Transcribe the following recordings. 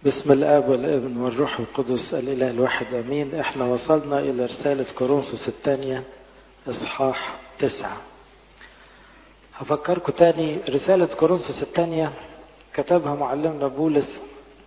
بسم الاب والابن والروح القدس الاله الواحد امين احنا وصلنا الى رساله كورنثوس الثانيه اصحاح تسعه هفكركم تاني رساله كورنثوس الثانيه كتبها معلمنا بولس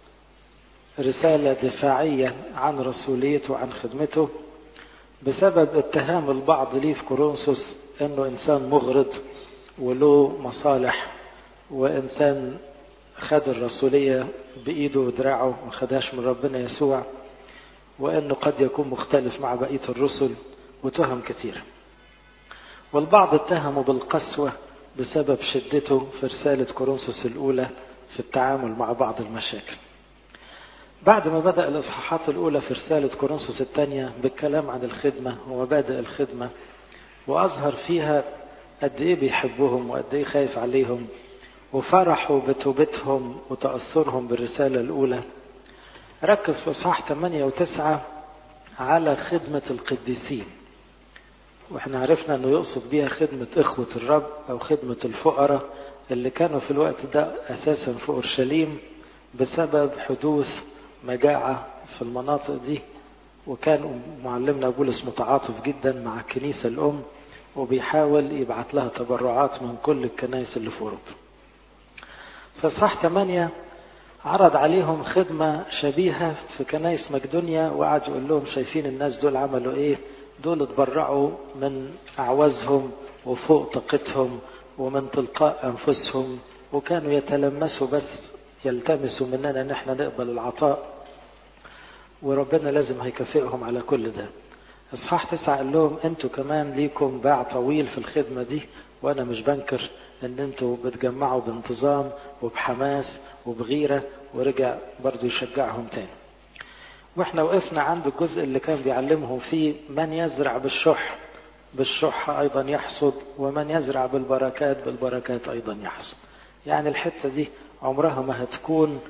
رساله دفاعيه عن رسوليته وعن خدمته بسبب اتهام البعض ليه في كورنثوس انه انسان مغرض وله مصالح وانسان خد الرسولية بإيده ودراعه ما خدهاش من ربنا يسوع وأنه قد يكون مختلف مع بقية الرسل وتهم كثيرة والبعض اتهموا بالقسوة بسبب شدته في رسالة كورنثوس الأولى في التعامل مع بعض المشاكل بعد ما بدأ الإصحاحات الأولى في رسالة كورنثوس الثانية بالكلام عن الخدمة ومبادئ الخدمة وأظهر فيها قد إيه بيحبهم وقد إيه خايف عليهم وفرحوا بتوبتهم وتأثرهم بالرسالة الأولى ركز في إصحاح 8 و9 على خدمة القديسين واحنا عرفنا انه يقصد بيها خدمة اخوة الرب او خدمة الفقراء اللي كانوا في الوقت ده اساسا في اورشليم بسبب حدوث مجاعة في المناطق دي وكان معلمنا بولس متعاطف جدا مع الكنيسة الام وبيحاول يبعت لها تبرعات من كل الكنائس اللي في اوروبا في اصحاح 8 عرض عليهم خدمة شبيهة في كنايس مقدونيا وقعد يقول لهم شايفين الناس دول عملوا ايه دول اتبرعوا من اعوازهم وفوق طاقتهم ومن تلقاء انفسهم وكانوا يتلمسوا بس يلتمسوا مننا ان احنا نقبل العطاء وربنا لازم هيكافئهم على كل ده اصحاح تسعة قال لهم انتوا كمان ليكم باع طويل في الخدمة دي وانا مش بنكر ان انتوا بتجمعوا بانتظام وبحماس وبغيرة ورجع برضو يشجعهم تاني واحنا وقفنا عند الجزء اللي كان بيعلمهم فيه من يزرع بالشح بالشح ايضا يحصد ومن يزرع بالبركات بالبركات ايضا يحصد يعني الحتة دي عمرها ما هتكون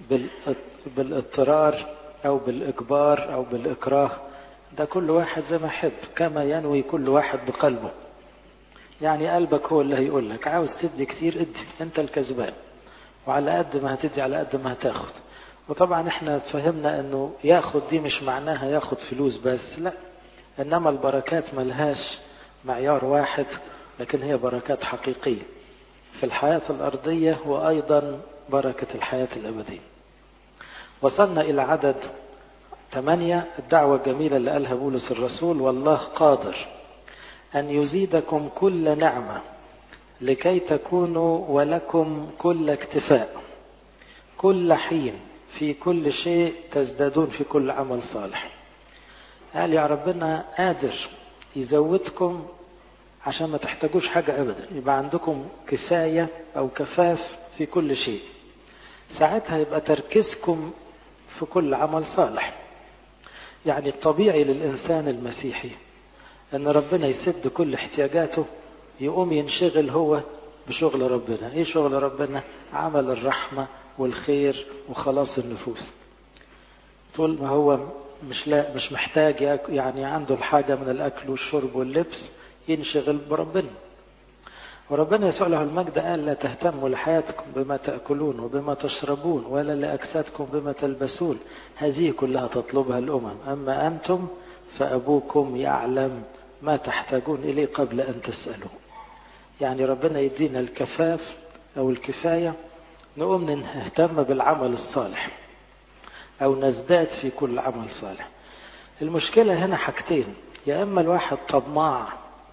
بالاضطرار او بالاجبار او بالاكراه ده كل واحد زي ما يحب كما ينوي كل واحد بقلبه يعني قلبك هو اللي هيقول لك عاوز تدي كتير ادي انت الكسبان وعلى قد ما هتدي على قد ما هتاخد وطبعا احنا فهمنا انه ياخد دي مش معناها ياخد فلوس بس لا انما البركات ملهاش معيار واحد لكن هي بركات حقيقية في الحياة الأرضية وأيضا بركة الحياة الأبدية وصلنا إلى عدد ثمانية الدعوة الجميلة اللي قالها بولس الرسول والله قادر أن يزيدكم كل نعمة لكي تكونوا ولكم كل اكتفاء كل حين في كل شيء تزدادون في كل عمل صالح قال يا ربنا قادر يزودكم عشان ما تحتاجوش حاجة أبدا يبقى عندكم كفاية أو كفاف في كل شيء ساعتها يبقى تركيزكم في كل عمل صالح يعني الطبيعي للإنسان المسيحي ان ربنا يسد كل احتياجاته يقوم ينشغل هو بشغل ربنا ايه شغل ربنا عمل الرحمة والخير وخلاص النفوس طول ما هو مش لا مش محتاج يعني عنده الحاجة من الأكل والشرب واللبس ينشغل بربنا وربنا يسوع له المجد قال لا تهتموا لحياتكم بما تأكلون وبما تشربون ولا لأجسادكم بما تلبسون هذه كلها تطلبها الأمم أما أنتم فأبوكم يعلم ما تحتاجون إليه قبل أن تسألوا يعني ربنا يدينا الكفاف أو الكفاية نقوم نهتم بالعمل الصالح أو نزداد في كل عمل صالح المشكلة هنا حاجتين يا إما الواحد طماع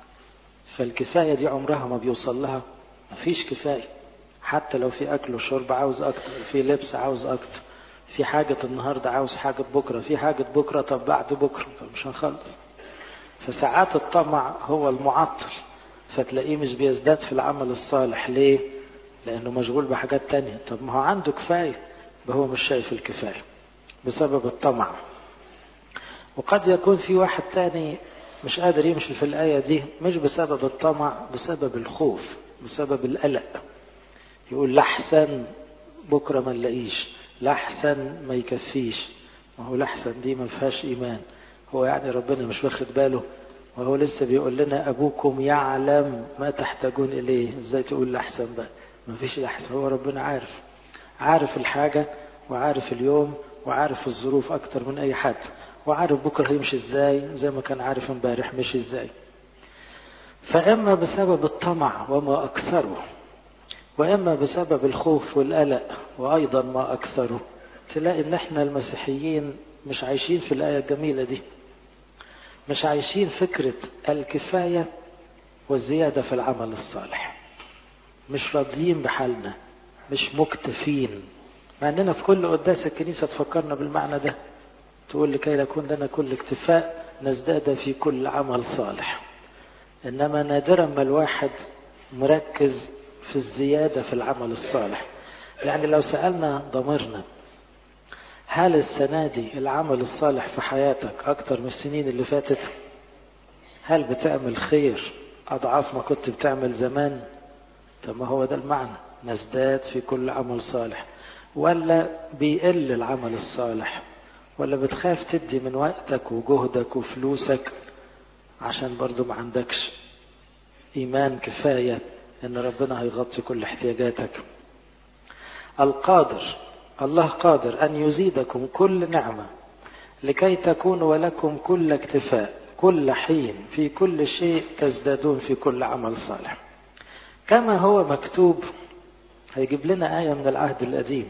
فالكفاية دي عمرها ما بيوصل لها مفيش كفاية حتى لو في أكل وشرب عاوز أكتر في لبس عاوز أكتر في حاجة النهاردة عاوز حاجة بكرة في حاجة بكرة طب بعد بكرة طب مش هنخلص فساعات الطمع هو المعطل فتلاقيه مش بيزداد في العمل الصالح ليه لأنه مشغول بحاجات تانية طب ما هو عنده كفاية هو مش شايف الكفاية بسبب الطمع وقد يكون في واحد تاني مش قادر يمشي في الآية دي مش بسبب الطمع بسبب الخوف بسبب القلق يقول لحسن بكرة ما نلاقيش لحسن ما يكفيش ما هو لحسن دي ما فيهاش ايمان هو يعني ربنا مش واخد باله وهو لسه بيقول لنا ابوكم يعلم ما تحتاجون اليه ازاي تقول لحسن بقى ما فيش لحسن هو ربنا عارف عارف الحاجة وعارف اليوم وعارف الظروف أكتر من أي حد وعارف بكرة هيمشي إزاي زي ما كان عارف امبارح مشي إزاي فإما بسبب الطمع وما أكثره وإما بسبب الخوف والقلق وأيضا ما أكثره تلاقي إن إحنا المسيحيين مش عايشين في الآية الجميلة دي مش عايشين فكرة الكفاية والزيادة في العمل الصالح مش راضيين بحالنا مش مكتفين مع اننا في كل قداس الكنيسة تفكرنا بالمعنى ده تقول لكي يكون لنا كل اكتفاء نزداد في كل عمل صالح انما نادرا ما الواحد مركز في الزيادة في العمل الصالح يعني لو سألنا ضميرنا هل السنة دي العمل الصالح في حياتك أكتر من السنين اللي فاتت هل بتعمل خير أضعاف ما كنت بتعمل زمان طب ما هو ده المعنى نزداد في كل عمل صالح ولا بيقل العمل الصالح ولا بتخاف تدي من وقتك وجهدك وفلوسك عشان برضو ما عندكش إيمان كفاية إن ربنا هيغطي كل احتياجاتك القادر الله قادر أن يزيدكم كل نعمة لكي تكونوا ولكم كل اكتفاء كل حين في كل شيء تزدادون في كل عمل صالح كما هو مكتوب هيجيب لنا آية من العهد القديم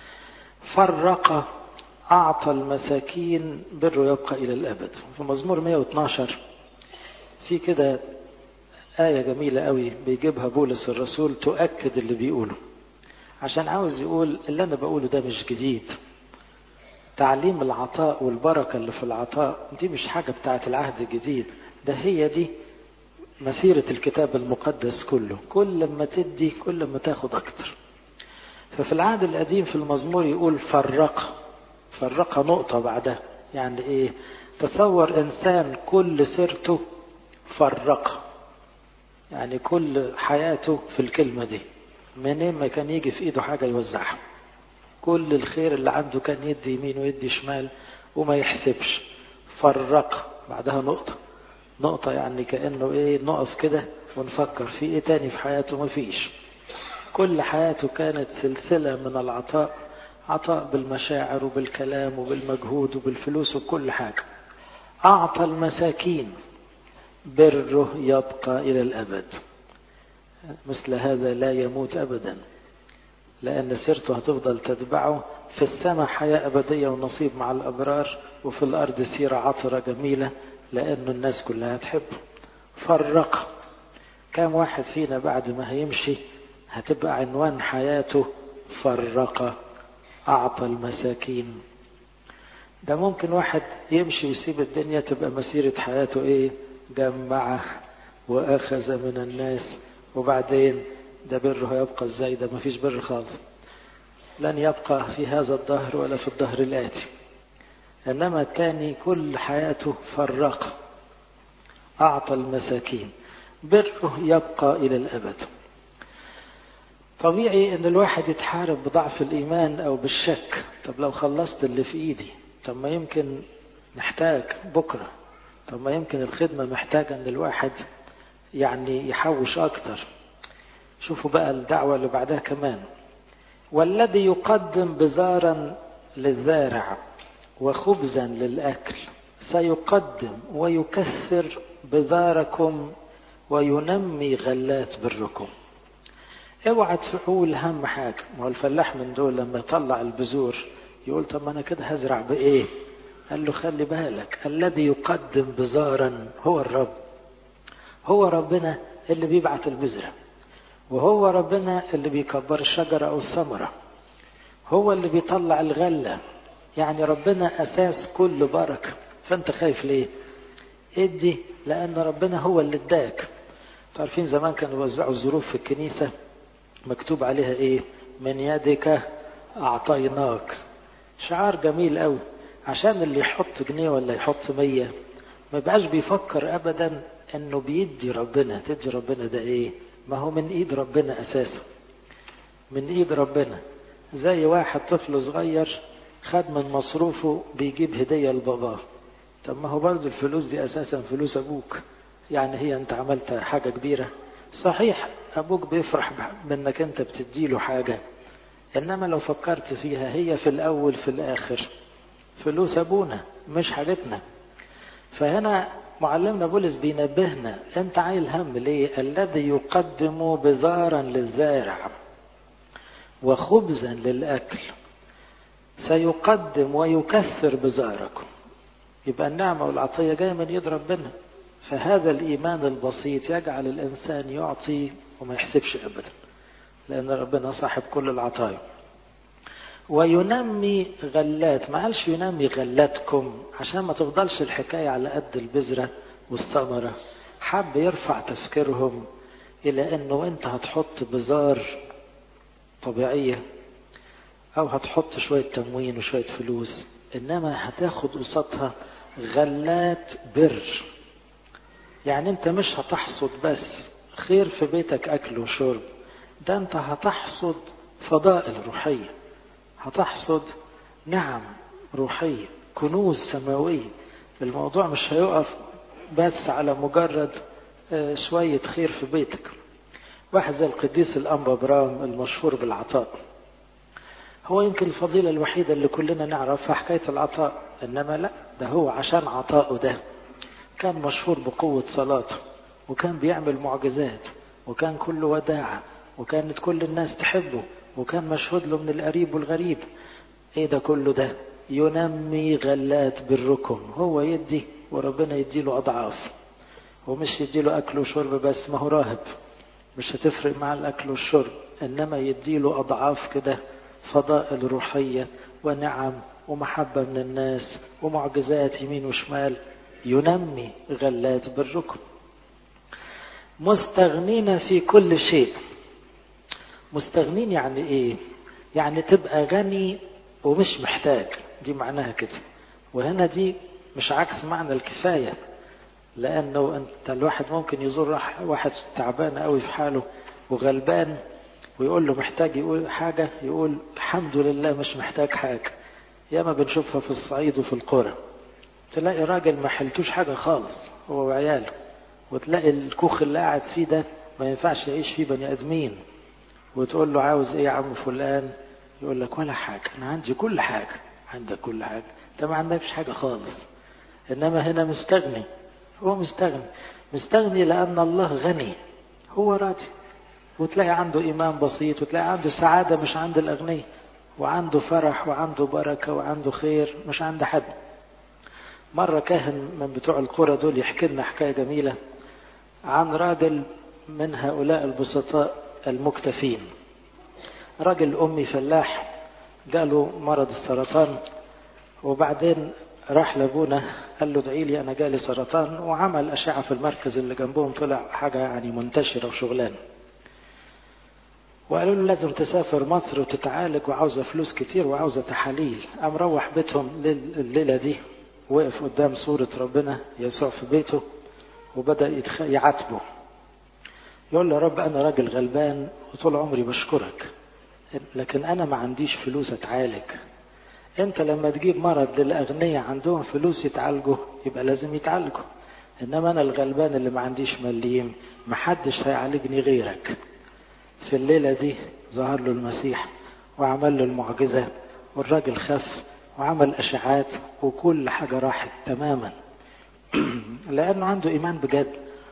فرق أعطى المساكين بره يبقى إلى الأبد في مزمور 112 في كده آية جميلة قوي بيجيبها بولس الرسول تؤكد اللي بيقوله عشان عاوز يقول اللي أنا بقوله ده مش جديد تعليم العطاء والبركة اللي في العطاء دي مش حاجة بتاعت العهد الجديد ده هي دي مسيرة الكتاب المقدس كله كل ما تدي كل ما تاخد أكتر ففي العهد القديم في المزمور يقول فرق فرق نقطة بعدها يعني إيه تصور إنسان كل سيرته فرق يعني كل حياته في الكلمة دي منين ما كان يجي في إيده حاجة يوزعها كل الخير اللي عنده كان يدي يمين ويدي شمال وما يحسبش فرق بعدها نقطة نقطة يعني كأنه إيه نقف كده ونفكر في إيه تاني في حياته ما فيش كل حياته كانت سلسلة من العطاء عطاء بالمشاعر وبالكلام وبالمجهود وبالفلوس وكل حاجة أعطى المساكين بره يبقى إلى الأبد مثل هذا لا يموت أبدا لأن سيرته هتفضل تتبعه في السماء حياة أبدية ونصيب مع الأبرار وفي الأرض سيرة عطرة جميلة لأن الناس كلها تحبه فرق كم واحد فينا بعد ما هيمشي هتبقى عنوان حياته فرق أعطى المساكين ده ممكن واحد يمشي ويسيب الدنيا تبقى مسيرة حياته إيه جمع وأخذ من الناس وبعدين ده بره هيبقى ازاي ده مفيش بر خالص لن يبقى في هذا الظهر ولا في الظهر الآتي إنما الثاني كل حياته فرق أعطى المساكين بره يبقى إلى الأبد طبيعي ان الواحد يتحارب بضعف الايمان او بالشك طب لو خلصت اللي في ايدي طب ما يمكن نحتاج بكرة طب ما يمكن الخدمة محتاجة ان الواحد يعني يحوش اكتر شوفوا بقى الدعوة اللي بعدها كمان والذي يقدم بزارا للزارع وخبزا للأكل سيقدم ويكثر بذاركم وينمي غلات بركم اوعى تقول هم حاجة ما هو الفلاح من دول لما يطلع البذور يقول طب ما انا كده هزرع بايه قال له خلي بالك الذي يقدم بزارا هو الرب هو ربنا اللي بيبعت البذرة وهو ربنا اللي بيكبر الشجرة أو الثمرة هو اللي بيطلع الغلة يعني ربنا أساس كل بركة فأنت خايف ليه ادي لأن ربنا هو اللي اداك عارفين زمان كانوا يوزعوا الظروف في الكنيسة مكتوب عليها ايه من يدك أعطيناك شعار جميل قوي عشان اللي يحط جنيه ولا يحط مية ما بقاش بيفكر أبدا انه بيدي ربنا تدي ربنا ده ايه ما هو من ايد ربنا اساسا من ايد ربنا زي واحد طفل صغير خد من مصروفه بيجيب هدية لباباه طب ما هو برضه الفلوس دي اساسا فلوس ابوك يعني هي انت عملت حاجة كبيرة صحيح ابوك بيفرح بانك انت بتديله حاجة إنما لو فكرت فيها هي في الأول في الآخر فلوس أبونا مش حاجتنا فهنا معلمنا بولس بينبهنا أنت عايل هم ليه الذي يقدم بذارا للزارع وخبزا للأكل سيقدم ويكثر بزاركم يبقى النعمة والعطية جاية من يد ربنا فهذا الإيمان البسيط يجعل الإنسان يعطي وما يحسبش أبدا لأن ربنا صاحب كل العطايا وينمي غلات ما قالش ينمي غلاتكم عشان ما تفضلش الحكاية على قد البذرة والثمرة حب يرفع تفكيرهم إلى أنه أنت هتحط بزار طبيعية أو هتحط شوية تموين وشوية فلوس إنما هتاخد قصادها غلات بر يعني أنت مش هتحصد بس خير في بيتك أكل وشرب ده أنت هتحصد فضائل روحية هتحصد نعم روحية كنوز سماوية الموضوع مش هيقف بس على مجرد شوية خير في بيتك واحد زي القديس الأنبا برام المشهور بالعطاء هو يمكن الفضيلة الوحيدة اللي كلنا نعرفها حكاية العطاء إنما لا ده هو عشان عطاؤه ده كان مشهور بقوة صلاته وكان بيعمل معجزات وكان كله وداعة وكانت كل الناس تحبه وكان مشهود له من القريب والغريب ايه ده كله ده ينمي غلات بالركم هو يدي وربنا يديله اضعاف ومش يديله اكل وشرب بس ما هو راهب مش هتفرق مع الاكل والشرب انما يديله اضعاف كده فضائل روحيه ونعم ومحبه من الناس ومعجزات يمين وشمال ينمي غلات بالركم مستغنين في كل شيء مستغنين يعني ايه يعني تبقى غني ومش محتاج دي معناها كده وهنا دي مش عكس معنى الكفاية لأنه أنت الواحد ممكن يزور واحد تعبان قوي في حاله وغلبان ويقول له محتاج يقول حاجة يقول الحمد لله مش محتاج حاجة ياما بنشوفها في الصعيد وفي القرى تلاقي راجل ما حلتوش حاجة خالص هو وعياله وتلاقي الكوخ اللي قاعد فيه ده ما ينفعش يعيش فيه بني آدمين وتقول له عاوز ايه يا عم فلان يقول لك ولا حاجة أنا عندي كل حاجة عندك كل حاجة أنت ما عندكش حاجة خالص إنما هنا مستغني هو مستغني مستغني لأن الله غني هو راضي وتلاقي عنده إيمان بسيط وتلاقي عنده سعادة مش عند الأغنياء وعنده فرح وعنده بركة وعنده خير مش عند حد مرة كاهن من بتوع القرى دول يحكي لنا حكاية جميلة عن راجل من هؤلاء البسطاء المكتفين راجل أمي فلاح جاله مرض السرطان وبعدين راح لابونا قال له ادعي لي انا جالي سرطان وعمل اشعه في المركز اللي جنبهم طلع حاجه يعني منتشره وشغلانه وقالوا له لازم تسافر مصر وتتعالج وعاوزه فلوس كتير وعاوزه تحاليل قام روح بيتهم الليله دي وقف قدام صوره ربنا يسوع في بيته وبدا يتخ... يعاتبه يقول له يا رب انا راجل غلبان وطول عمري بشكرك لكن انا ما عنديش فلوس اتعالج انت لما تجيب مرض للاغنياء عندهم فلوس يتعالجوا يبقى لازم يتعالجوا انما انا الغلبان اللي ما عنديش مليم محدش هيعالجني غيرك في الليله دي ظهر له المسيح وعمل له المعجزه والراجل خف وعمل اشعاعات وكل حاجه راحت تماما لانه عنده ايمان بجد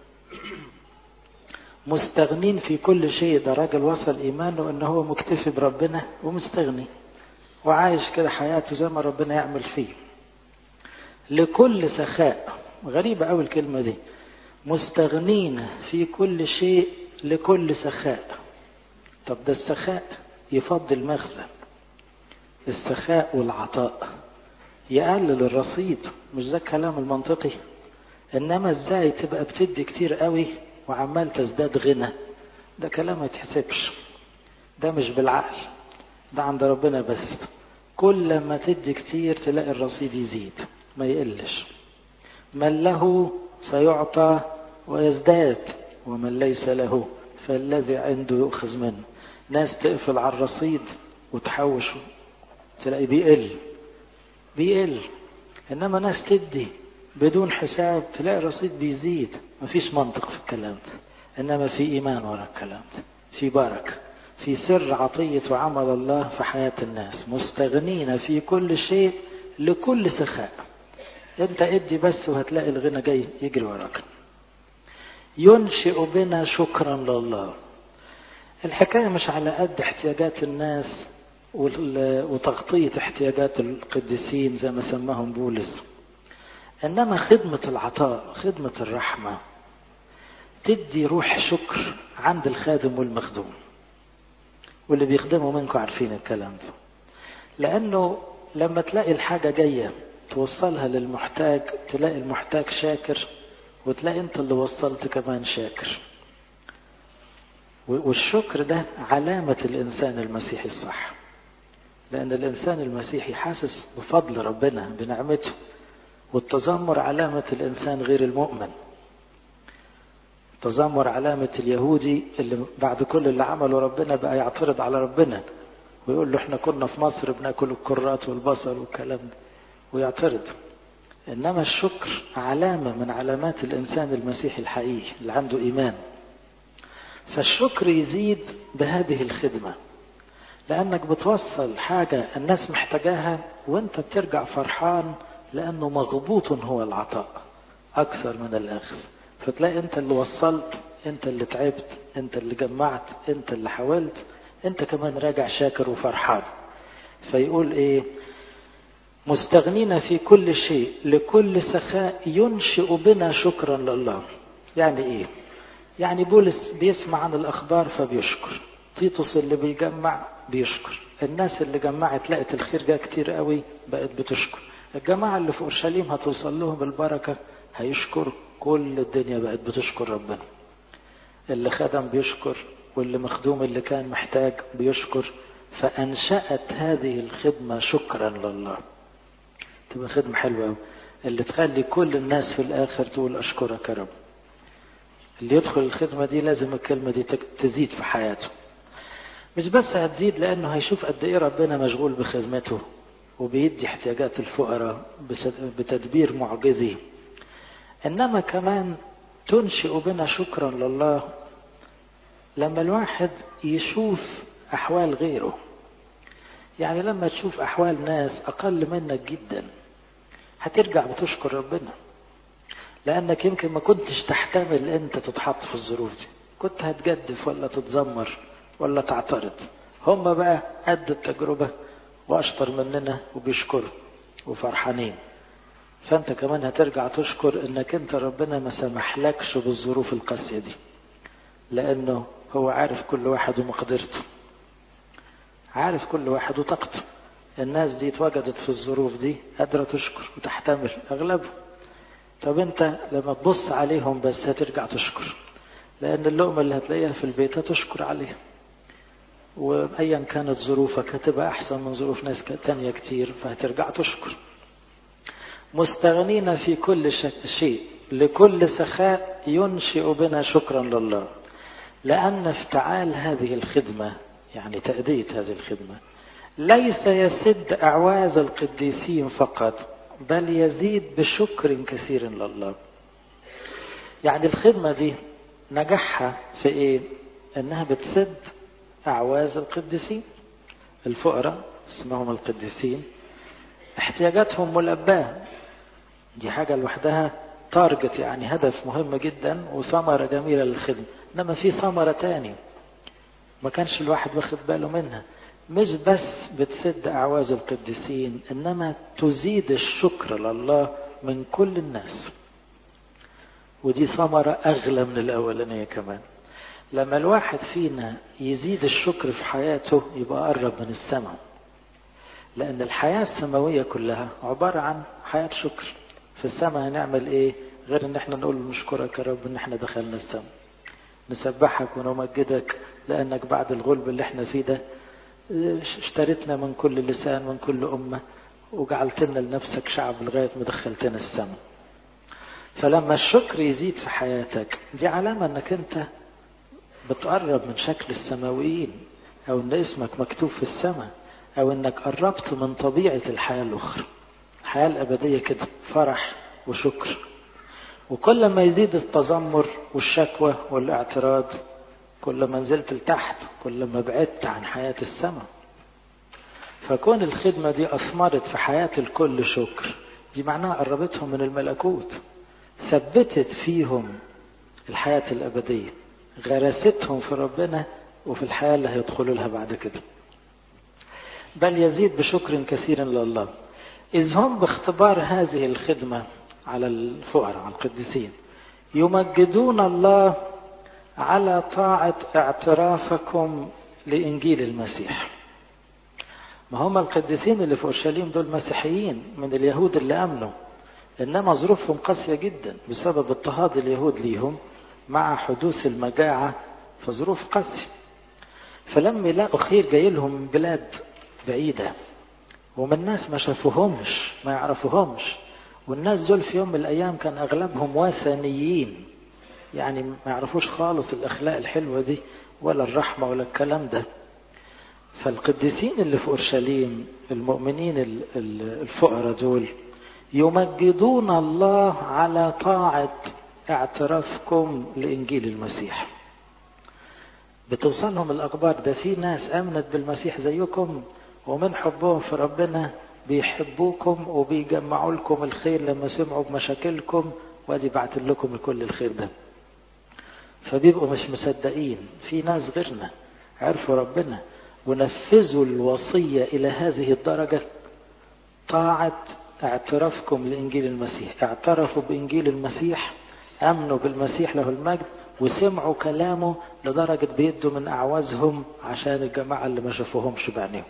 مستغنين في كل شيء ده راجل وصل ايمانه ان هو مكتفي بربنا ومستغني وعايش كده حياته زي ما ربنا يعمل فيه لكل سخاء غريبة أوي الكلمة دي مستغنين في كل شيء لكل سخاء طب ده السخاء يفضل المخزن السخاء والعطاء يقلل الرصيد مش ده الكلام المنطقي انما ازاي تبقى بتدي كتير قوي وعمال تزداد غنى ده كلام ما يتحسبش ده مش بالعقل ده عند ربنا بس كل ما تدي كتير تلاقي الرصيد يزيد ما يقلش من له سيعطى ويزداد ومن ليس له فالذي عنده يؤخذ منه ناس تقفل على الرصيد وتحوش تلاقي بيقل بيقل انما ناس تدي بدون حساب تلاقي الرصيد بيزيد مفيش منطق في الكلام ده انما في ايمان ورا الكلام ده في بركه في سر عطية وعمل الله في حياة الناس مستغنين في كل شيء لكل سخاء انت ادي بس وهتلاقي الغنى جاي يجري وراك ينشئ بنا شكرا لله الحكاية مش على قد احتياجات الناس وتغطية احتياجات القديسين زي ما سماهم بولس إنما خدمة العطاء خدمة الرحمة تدي روح شكر عند الخادم والمخدوم واللي بيخدموا منكم عارفين الكلام ده لأنه لما تلاقي الحاجة جاية توصلها للمحتاج تلاقي المحتاج شاكر وتلاقي انت اللي وصلت كمان شاكر والشكر ده علامة الإنسان المسيحي الصح لأن الإنسان المسيحي حاسس بفضل ربنا بنعمته والتذمر علامة الإنسان غير المؤمن التذمر علامة اليهودي اللي بعد كل اللي عمله ربنا بقى يعترض على ربنا ويقول له احنا كنا في مصر بناكل الكرات والبصل والكلام ده ويعترض إنما الشكر علامة من علامات الإنسان المسيحي الحقيقي اللي عنده إيمان فالشكر يزيد بهذه الخدمة لأنك بتوصل حاجة الناس محتاجاها وانت بترجع فرحان لأنه مغبوط هو العطاء أكثر من الأخذ فتلاقي انت اللي وصلت انت اللي تعبت انت اللي جمعت انت اللي حاولت انت كمان راجع شاكر وفرحان فيقول ايه مستغنين في كل شيء لكل سخاء ينشئ بنا شكرا لله يعني ايه يعني بولس بيسمع عن الاخبار فبيشكر تيتوس اللي بيجمع بيشكر الناس اللي جمعت لقت الخير جاء كتير قوي بقت بتشكر الجماعة اللي في اورشليم هتوصل لهم البركة هيشكر كل الدنيا بقت بتشكر ربنا اللي خدم بيشكر واللي مخدوم اللي كان محتاج بيشكر فأنشأت هذه الخدمة شكرا لله تبقى خدمة حلوة قوي اللي تخلي كل الناس في الآخر تقول أشكرك يا رب اللي يدخل الخدمة دي لازم الكلمة دي تزيد في حياته مش بس هتزيد لأنه هيشوف قد إيه ربنا مشغول بخدمته وبيدي احتياجات الفقراء بتدبير معجزي إنما كمان تنشئ بنا شكرا لله لما الواحد يشوف أحوال غيره يعني لما تشوف أحوال ناس أقل منك جدا هترجع بتشكر ربنا لأنك يمكن ما كنتش تحتمل أنت تتحط في الظروف دي كنت هتجدف ولا تتذمر ولا تعترض هم بقى قد التجربة وأشطر مننا وبيشكروا وفرحانين فأنت كمان هترجع تشكر أنك أنت ربنا ما سمحلكش بالظروف القاسية دي لأنه هو عارف كل واحد ومقدرته عارف كل واحد وطاقته الناس دي اتوجدت في الظروف دي قادرة تشكر وتحتمل أغلبهم طب أنت لما تبص عليهم بس هترجع تشكر لأن اللقمة اللي هتلاقيها في البيت هتشكر عليها وأيا كانت ظروفك هتبقى أحسن من ظروف ناس تانية كتير فهترجع تشكر مستغنين في كل شيء لكل سخاء ينشئ بنا شكرا لله لأن افتعال هذه الخدمة يعني تأدية هذه الخدمة ليس يسد أعواز القديسين فقط بل يزيد بشكر كثير لله يعني الخدمة دي نجاحها في ايه انها بتسد اعواز القديسين الفقراء اسمهم القديسين احتياجاتهم ملباة دي حاجة لوحدها تارجت يعني هدف مهم جدا وثمرة جميلة للخدمة انما في ثمرة تاني ما كانش الواحد واخد باله منها مش بس بتسد أعواز القديسين إنما تزيد الشكر لله من كل الناس ودي ثمرة أغلى من الأولانية كمان لما الواحد فينا يزيد الشكر في حياته يبقى قرب من السماء لأن الحياة السماوية كلها عبارة عن حياة شكر في السماء هنعمل إيه غير إن إحنا نقول نشكرك يا رب إن إحنا دخلنا السماء نسبحك ونمجدك لأنك بعد الغلب اللي إحنا فيه ده اشتريتنا من كل لسان من كل أمة وجعلتنا لنفسك شعب لغاية ما دخلتنا السماء فلما الشكر يزيد في حياتك دي علامة انك انت بتقرب من شكل السماويين او ان اسمك مكتوب في السماء او انك قربت من طبيعة الحياة الاخرى الحياة الابدية كده فرح وشكر وكل ما يزيد التذمر والشكوى والاعتراض كل ما نزلت لتحت كل ما بعدت عن حياة السماء فكون الخدمة دي أثمرت في حياة الكل شكر دي معناها قربتهم من الملكوت ثبتت فيهم الحياة الأبدية غرستهم في ربنا وفي الحياة اللي هيدخلوا لها بعد كده بل يزيد بشكر كثير لله إذ هم باختبار هذه الخدمة على الفقراء على القديسين يمجدون الله على طاعة اعترافكم لإنجيل المسيح ما هم القديسين اللي في أورشليم دول مسيحيين من اليهود اللي أمنوا إنما ظروفهم قاسية جدا بسبب اضطهاد اليهود ليهم مع حدوث المجاعة فظروف قاسية فلما يلاقوا خير جاي لهم من بلاد بعيدة ومن ناس ما شافوهمش ما يعرفوهمش والناس دول في يوم من الأيام كان أغلبهم وثنيين يعني ما يعرفوش خالص الأخلاق الحلوة دي ولا الرحمة ولا الكلام ده فالقديسين اللي في أورشليم المؤمنين الفقراء دول يمجدون الله على طاعة اعترافكم لإنجيل المسيح بتوصلهم الأخبار ده في ناس آمنت بالمسيح زيكم ومن حبهم في ربنا بيحبوكم وبيجمعوا لكم الخير لما سمعوا بمشاكلكم وادي بعت لكم كل الخير ده فبيبقوا مش مصدقين في ناس غيرنا عرفوا ربنا ونفذوا الوصية إلى هذه الدرجة طاعة اعترافكم لإنجيل المسيح اعترفوا بإنجيل المسيح أمنوا بالمسيح له المجد وسمعوا كلامه لدرجة بيدوا من أعوازهم عشان الجماعة اللي ما شافوهمش بعينيهم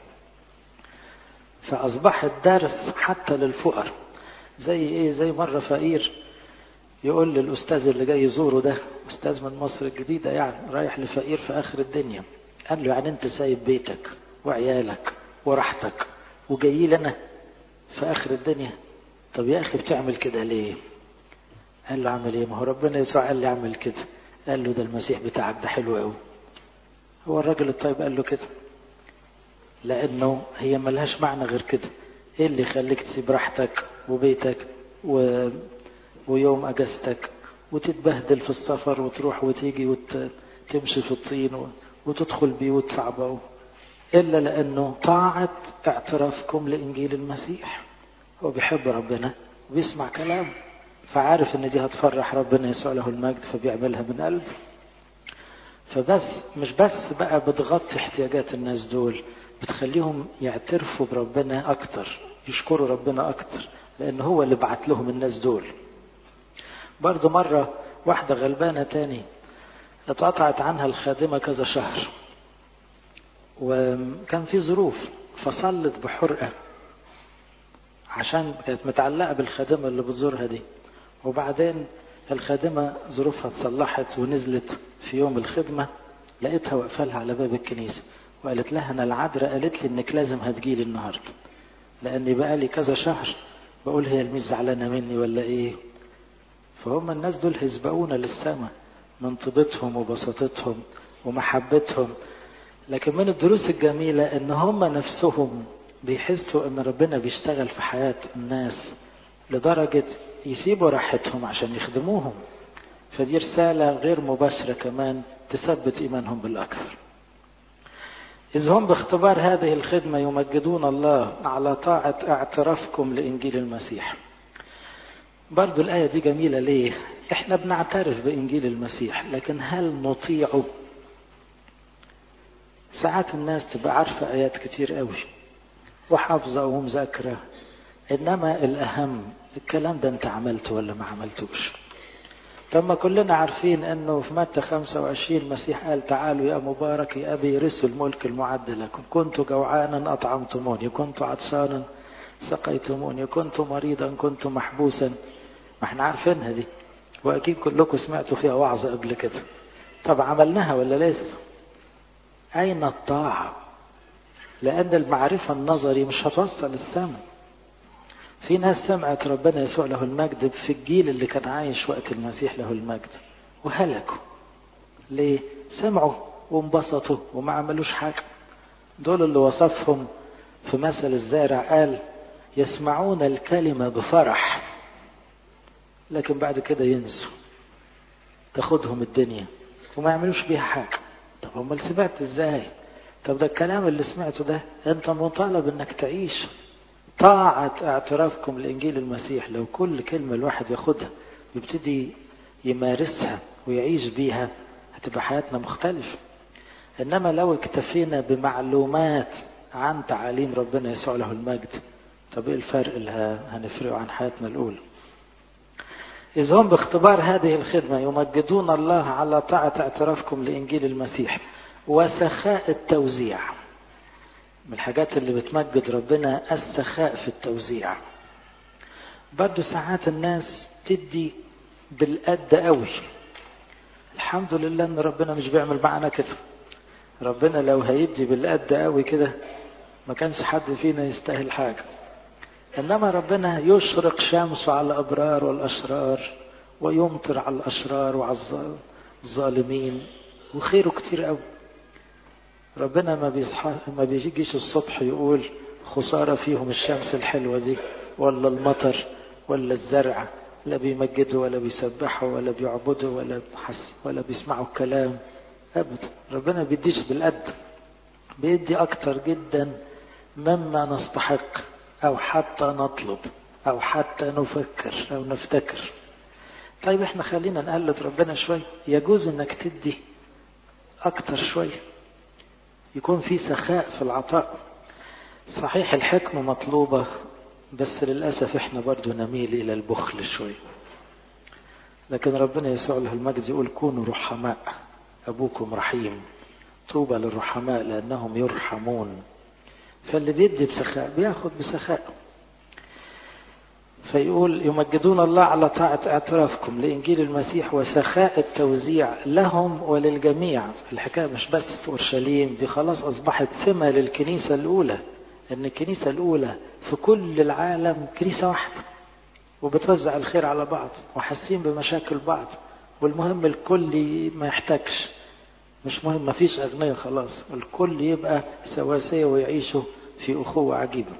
فأصبحت درس حتى للفقر زي إيه زي مرة فقير يقول للأستاذ اللي جاي يزوره ده أستاذ من مصر الجديدة يعني رايح لفقير في آخر الدنيا قال له يعني أنت سايب بيتك وعيالك وراحتك وجاي لنا في آخر الدنيا طب يا أخي بتعمل كده ليه قال له اعمل ايه ما هو ربنا يسوع قال لي اعمل كده قال له ده المسيح بتاعك ده حلو قوي هو الراجل الطيب قال له كده لانه هي ملهاش معنى غير كده ايه اللي يخليك تسيب راحتك وبيتك و... ويوم اجازتك وتتبهدل في السفر وتروح وتيجي وتمشي في الطين و... وتدخل بيوت صعبة إلا لأنه طاعة اعترافكم لإنجيل المسيح هو بيحب ربنا وبيسمع كلامه فعارف ان دي هتفرح ربنا يسوع له المجد فبيعملها من قلبه فبس مش بس بقى بتغطي احتياجات الناس دول بتخليهم يعترفوا بربنا اكتر يشكروا ربنا اكتر لان هو اللي بعت لهم الناس دول برضو مرة واحدة غلبانة تاني اتقطعت عنها الخادمة كذا شهر وكان في ظروف فصلت بحرقة عشان كانت متعلقة بالخادمة اللي بتزورها دي وبعدين الخادمة ظروفها اتصلحت ونزلت في يوم الخدمة لقيتها واقفة لها على باب الكنيسة وقالت لها أنا العذراء قالت لي إنك لازم هتجيلي النهاردة لأني بقالي كذا شهر بقول هي الميز زعلانة مني ولا إيه فهم الناس دول هيسبقونا للسماء من طيبتهم وبساطتهم ومحبتهم لكن من الدروس الجميلة إن هم نفسهم بيحسوا إن ربنا بيشتغل في حياة الناس لدرجة يسيبوا راحتهم عشان يخدموهم فدي رسالة غير مباشرة كمان تثبت إيمانهم بالأكثر إذ هم باختبار هذه الخدمة يمجدون الله على طاعة اعترافكم لإنجيل المسيح برضو الآية دي جميلة ليه إحنا بنعترف بإنجيل المسيح لكن هل نطيعه ساعات الناس تبقى عارفة آيات كتير قوي وحافظة ومذاكرة إنما الأهم الكلام ده أنت عملته ولا ما عملتوش طب ما كلنا عارفين أنه في متى 25 المسيح قال تعالوا يا مبارك يا أبي رثوا الملك المعد لكم كنت جوعانا أطعمتموني كنت عطشانا سقيتموني كنت مريضا كنت محبوسا ما احنا عارفينها دي وأكيد كلكم سمعتوا فيها وعظة قبل كده طب عملناها ولا لسه أين الطاعة لأن المعرفة النظري مش هتوصل السماء في ناس سمعت ربنا يسوع له المجد في الجيل اللي كان عايش وقت المسيح له المجد وهلكوا ليه سمعوا وانبسطوا وما عملوش حاجة دول اللي وصفهم في مثل الزارع قال يسمعون الكلمة بفرح لكن بعد كده ينسوا تاخدهم الدنيا وما يعملوش بيها حاجة طب امال سمعت ازاي طب ده الكلام اللي سمعته ده انت مطالب انك تعيش طاعة اعترافكم لإنجيل المسيح لو كل كلمة الواحد ياخدها ويبتدي يمارسها ويعيش بيها هتبقى حياتنا مختلفة إنما لو اكتفينا بمعلومات عن تعاليم ربنا يسوع له المجد طب ايه الفرق اللي هنفرقه عن حياتنا الأولى إذ هم باختبار هذه الخدمة يمجدون الله على طاعة اعترافكم لإنجيل المسيح وسخاء التوزيع من الحاجات اللي بتمجد ربنا السخاء في التوزيع برضو ساعات الناس تدي بالقد قوي الحمد لله ان ربنا مش بيعمل معانا كده ربنا لو هيدي بالقد قوي كده ما كانش حد فينا يستاهل حاجة انما ربنا يشرق شمسه على الابرار والاشرار ويمطر على الاشرار وعلى الظالمين وخيره كتير قوي ربنا ما بيصحى ما بيجيش الصبح يقول خسارة فيهم الشمس الحلوة دي ولا المطر ولا الزرع لا بيمجدوا ولا بيسبحوا ولا بيعبدوا ولا بحس ولا بيسمعوا الكلام أبدا ربنا بيديش بالقد بيدي أكتر جدا مما نستحق أو حتى نطلب أو حتى نفكر أو نفتكر طيب احنا خلينا نقلد ربنا شوي يجوز انك تدي أكتر شوية يكون في سخاء في العطاء صحيح الحكمة مطلوبة بس للأسف احنا برضو نميل إلى البخل شوي لكن ربنا يسوع له المجد يقول كونوا رحماء أبوكم رحيم طوبى للرحماء لأنهم يرحمون فاللي بيدي بسخاء بياخد بسخاء فيقول يمجدون الله على طاعة اعترافكم لإنجيل المسيح وسخاء التوزيع لهم وللجميع الحكاية مش بس في أورشليم دي خلاص أصبحت سمة للكنيسة الأولى أن الكنيسة الأولى في كل العالم كنيسة واحدة وبتوزع الخير على بعض وحاسين بمشاكل بعض والمهم الكل ما يحتاجش مش مهم ما فيش أغنياء خلاص الكل يبقى سواسية ويعيشوا في أخوة عجيبة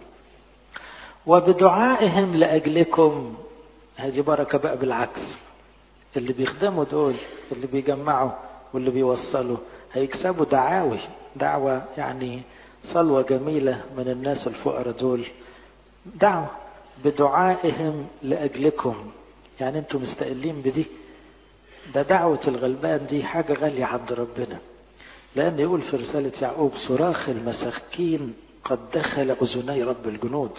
وبدعائهم لأجلكم هذه بركة بقى بالعكس اللي بيخدموا دول اللي بيجمعوا واللي بيوصلوا هيكسبوا دعاوي دعوة يعني صلوة جميلة من الناس الفقراء دول دعوة بدعائهم لأجلكم يعني انتم مستقلين بدي ده دعوة الغلبان دي حاجة غالية عند ربنا لأن يقول في رسالة يعقوب صراخ المساكين قد دخل أذني رب الجنود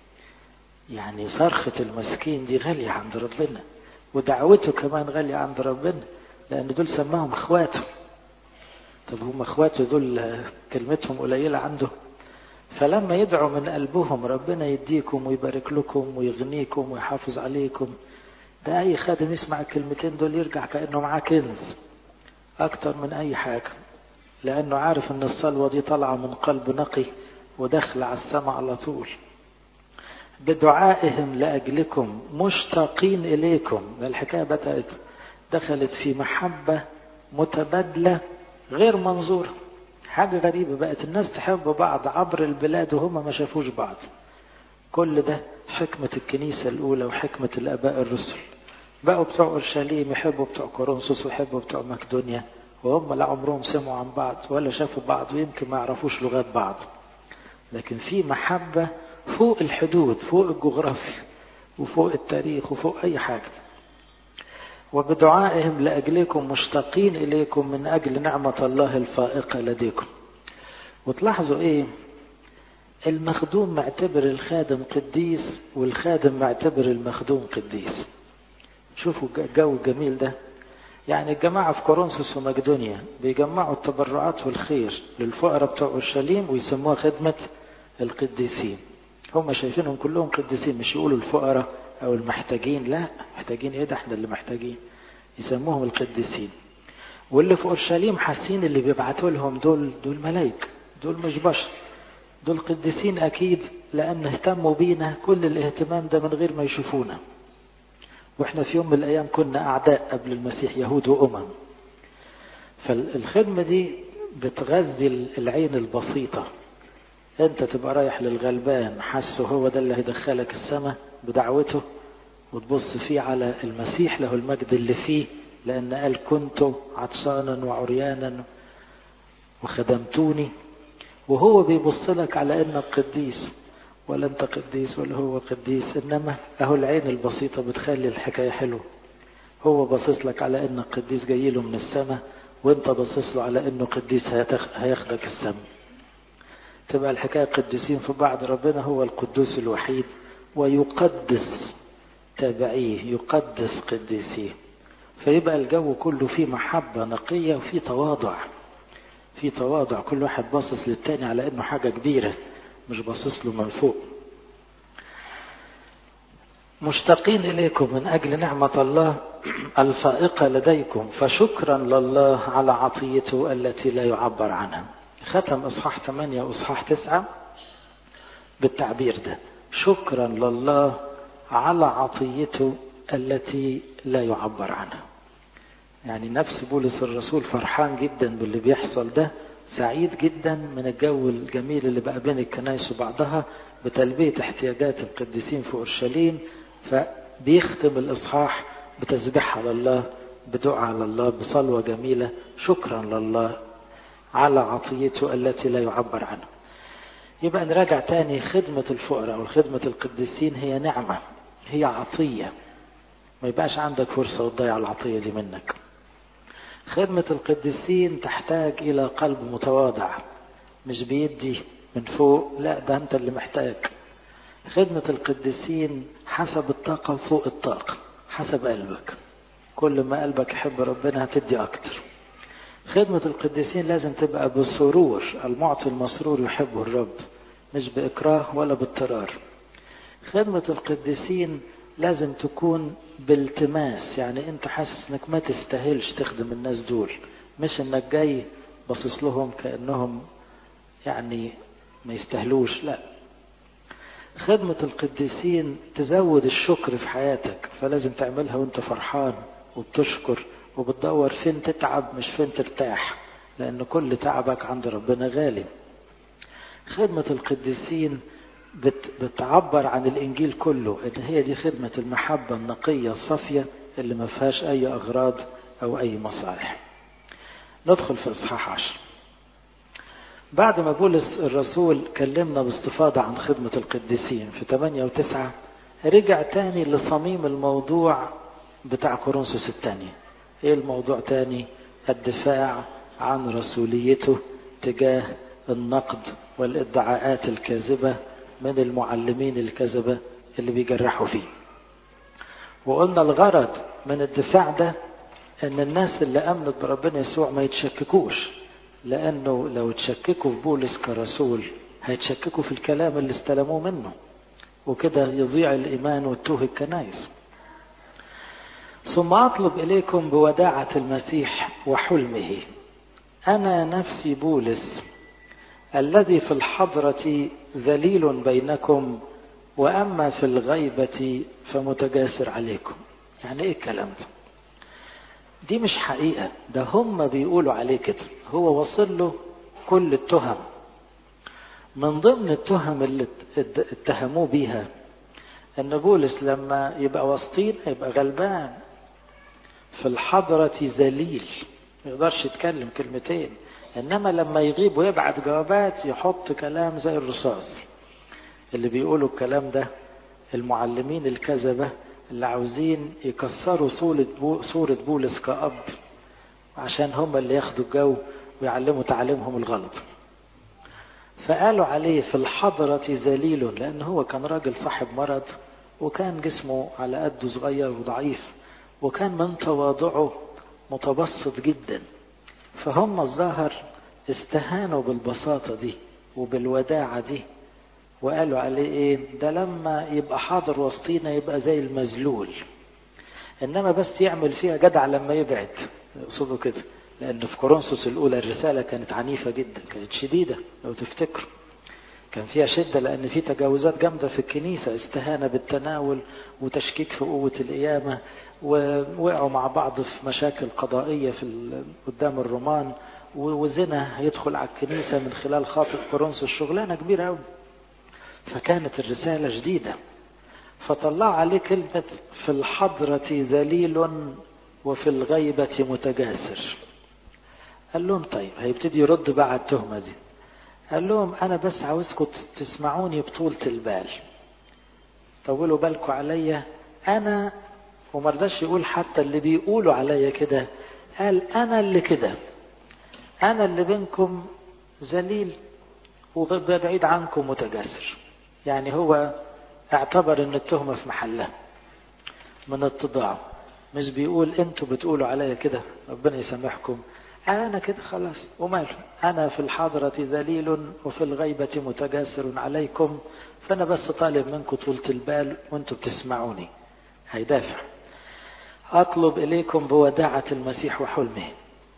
يعني صرخة المسكين دي غالية عند ربنا ودعوته كمان غالية عند ربنا لأن دول سماهم اخواته طب هم اخواته دول كلمتهم قليلة عنده فلما يدعوا من قلبهم ربنا يديكم ويبارك لكم ويغنيكم ويحافظ عليكم ده أي خادم يسمع الكلمتين دول يرجع كأنه معاه كنز أكتر من أي حاجة لأنه عارف أن الصلوة دي طالعة من قلب نقي ودخل على السماء على طول بدعائهم لأجلكم مشتاقين إليكم الحكاية بدأت دخلت في محبة متبادلة غير منظورة حاجة غريبة بقت الناس تحب بعض عبر البلاد وهم ما شافوش بعض كل ده حكمة الكنيسة الأولى وحكمة الآباء الرسل بقوا بتوع أورشليم يحبوا بتوع كورنثوس ويحبوا بتوع مقدونيا وهم لا عمرهم سمعوا عن بعض ولا شافوا بعض ويمكن ما يعرفوش لغات بعض لكن في محبة فوق الحدود فوق الجغرافيا وفوق التاريخ وفوق أي حاجة وبدعائهم لأجلكم مشتاقين إليكم من أجل نعمة الله الفائقة لديكم وتلاحظوا إيه المخدوم معتبر الخادم قديس والخادم معتبر المخدوم قديس شوفوا الجو الجميل ده يعني الجماعة في كورنثوس ومقدونيا بيجمعوا التبرعات والخير للفقراء بتوع أورشليم ويسموها خدمة القديسين هم شايفينهم كلهم قديسين مش يقولوا الفقراء أو المحتاجين لا محتاجين إيه ده احنا اللي محتاجين يسموهم القديسين واللي في أورشليم حاسين اللي بيبعتوا لهم دول دول ملايك دول مش بشر دول قديسين أكيد لأن اهتموا بينا كل الاهتمام ده من غير ما يشوفونا واحنا في يوم من الأيام كنا أعداء قبل المسيح يهود وأمم فالخدمة دي بتغذي العين البسيطة انت تبقى رايح للغلبان حاسه هو ده اللي هيدخلك السماء بدعوته وتبص فيه على المسيح له المجد اللي فيه لأن قال كنت عطشانا وعريانا وخدمتوني وهو بيبص لك على انك قديس ولا انت قديس ولا هو قديس انما اهو العين البسيطة بتخلي الحكاية حلوة هو باصص لك على انك قديس جاي له من السماء وانت باصص له على انه قديس هياخدك السماء تبقى الحكاية قديسين في بعض ربنا هو القدوس الوحيد ويقدس تابعيه يقدس قديسيه فيبقى الجو كله فيه محبة نقية وفيه تواضع في تواضع كل واحد باصص للتاني على انه حاجة كبيرة مش باصص له من فوق مشتاقين إليكم من أجل نعمة الله الفائقة لديكم فشكرا لله على عطيته التي لا يعبر عنها ختم إصحاح 8 وإصحاح 9 بالتعبير ده شكرا لله على عطيته التي لا يعبر عنها يعني نفس بولس الرسول فرحان جدا باللي بيحصل ده سعيد جدا من الجو الجميل اللي بقى بين الكنائس وبعضها بتلبية احتياجات القديسين في أورشليم فبيختم الإصحاح بتسبيح على الله بدعاء على الله بصلوة جميلة شكرا لله على عطيته التي لا يعبر عنها يبقى نراجع تاني خدمة الفقراء وخدمة القديسين هي نعمة هي عطية ما يبقاش عندك فرصة وتضيع العطية دي منك خدمة القديسين تحتاج إلى قلب متواضع مش بيدي من فوق لا ده أنت اللي محتاج خدمة القديسين حسب الطاقة فوق الطاقة حسب قلبك كل ما قلبك يحب ربنا هتدي أكتر خدمة القديسين لازم تبقى بالسرور المعطي المسرور يحبه الرب مش بإكراه ولا باضطرار خدمة القديسين لازم تكون بالتماس يعني انت حاسس انك ما تستاهلش تخدم الناس دول مش انك جاي باصص لهم كانهم يعني ما يستاهلوش لا خدمة القديسين تزود الشكر في حياتك فلازم تعملها وانت فرحان وبتشكر وبتدور فين تتعب مش فين ترتاح لأن كل تعبك عند ربنا غالي خدمة القديسين بت بتعبر عن الإنجيل كله إن هي دي خدمة المحبة النقية الصافية اللي ما فيهاش أي أغراض أو أي مصالح ندخل في إصحاح عشر بعد ما بولس الرسول كلمنا باستفاضة عن خدمة القديسين في 8 و9 رجع تاني لصميم الموضوع بتاع كورنثوس الثانية ايه الموضوع تاني الدفاع عن رسوليته تجاه النقد والادعاءات الكاذبة من المعلمين الكذبة اللي بيجرحوا فيه وقلنا الغرض من الدفاع ده ان الناس اللي امنت بربنا يسوع ما يتشككوش لانه لو تشككوا في بولس كرسول هيتشككوا في الكلام اللي استلموه منه وكده يضيع الايمان وتوه الكنائس ثم اطلب اليكم بوداعه المسيح وحلمه انا نفسي بولس الذي في الحضره ذليل بينكم واما في الغيبه فمتجاسر عليكم يعني ايه الكلام ده دي مش حقيقه ده هم بيقولوا عليه كده هو وصل له كل التهم من ضمن التهم اللي اتهموه بيها ان بولس لما يبقى وسطين يبقى غلبان في الحضرة ذليل ما يقدرش يتكلم كلمتين انما لما يغيب ويبعت جوابات يحط كلام زي الرصاص اللي بيقولوا الكلام ده المعلمين الكذبة اللي عاوزين يكسروا صورة بولس كأب عشان هم اللي ياخدوا الجو ويعلموا تعليمهم الغلط فقالوا عليه في الحضرة ذليل لأن هو كان راجل صاحب مرض وكان جسمه على قده صغير وضعيف وكان من تواضعه متبسط جدا فهم الظاهر استهانوا بالبساطة دي وبالوداعة دي وقالوا عليه ايه ده لما يبقى حاضر وسطينا يبقى زي المذلول انما بس يعمل فيها جدع لما يبعد يقصدوا كده لان في كورنثوس الاولى الرساله كانت عنيفه جدا كانت شديده لو تفتكروا كان فيها شده لان في تجاوزات جامده في الكنيسه استهانه بالتناول وتشكيك في قوه القيامه ووقعوا مع بعض في مشاكل قضائيه في قدام الرومان وزنا هيدخل على الكنيسه من خلال خاطئ كورنثوس شغلانه كبيره قوي فكانت الرساله شديده فطلع عليه كلمه في الحضره ذليل وفي الغيبه متجاسر قال لهم طيب هيبتدي يرد بقى على التهمة دي قال لهم أنا بس عاوزكم تسمعوني بطولة البال طولوا بالكم عليا أنا ومرضاش يقول حتى اللي بيقولوا عليا كده قال أنا اللي كده أنا اللي بينكم ذليل وبعيد عنكم متجسر يعني هو اعتبر ان التهمة في محلها من اتضاعه مش بيقول انتوا بتقولوا عليا كده ربنا يسامحكم انا كده خلاص وماله انا في الحاضرة ذليل وفي الغيبة متجاسر عليكم فانا بس طالب منكم طولة البال وانتوا بتسمعوني هيدافع اطلب اليكم بوداعة المسيح وحلمه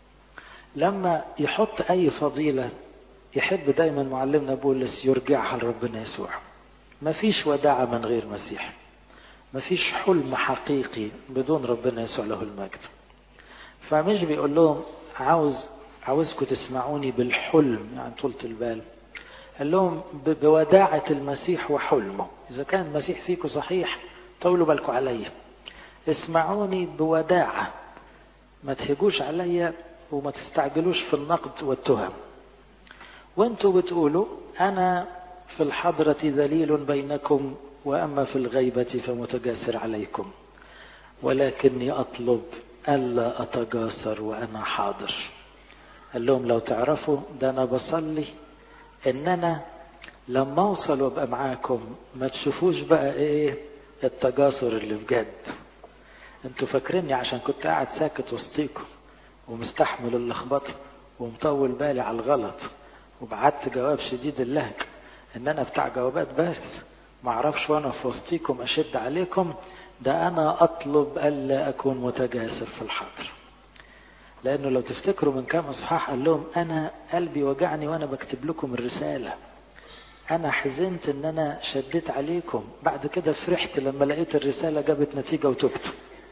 لما يحط اي فضيلة يحب دايما معلمنا بولس يرجعها لربنا يسوع مفيش وداعة من غير مسيح مفيش حلم حقيقي بدون ربنا يسوع له المجد فمش بيقول لهم عاوز عاوزكم تسمعوني بالحلم يعني طولة البال قال لهم بوداعة المسيح وحلمه إذا كان المسيح فيكم صحيح طولوا بالكم عليا اسمعوني بوداعة ما تهجوش عليا وما تستعجلوش في النقد والتهم وانتوا بتقولوا أنا في الحضرة ذليل بينكم وأما في الغيبة فمتجاسر عليكم ولكني أطلب ألا أتجاسر وأنا حاضر قال لهم لو تعرفوا ده أنا بصلي إن أنا لما أوصل وأبقى معاكم ما تشوفوش بقى إيه التجاسر اللي بجد انتوا فاكريني عشان كنت قاعد ساكت وسطيكم ومستحمل اللخبطة ومطول بالي على الغلط وبعت جواب شديد اللهج ان انا بتاع جوابات بس معرفش وانا في وسطيكم اشد عليكم ده انا اطلب الا اكون متجاسر في الحاضر لانه لو تفتكروا من كام اصحاح قال لهم انا قلبي وجعني وانا بكتب لكم الرسالة انا حزنت ان انا شديت عليكم بعد كده فرحت لما لقيت الرسالة جابت نتيجة وتبت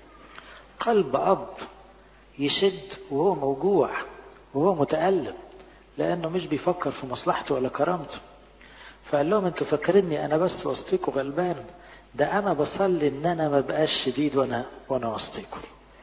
قلب اب يشد وهو موجوع وهو متألم لانه مش بيفكر في مصلحته ولا كرامته فقال لهم انتوا فاكريني انا بس وسطيكم غلبان ده انا بصلي ان انا ما بقاش شديد وانا وانا وسطيكم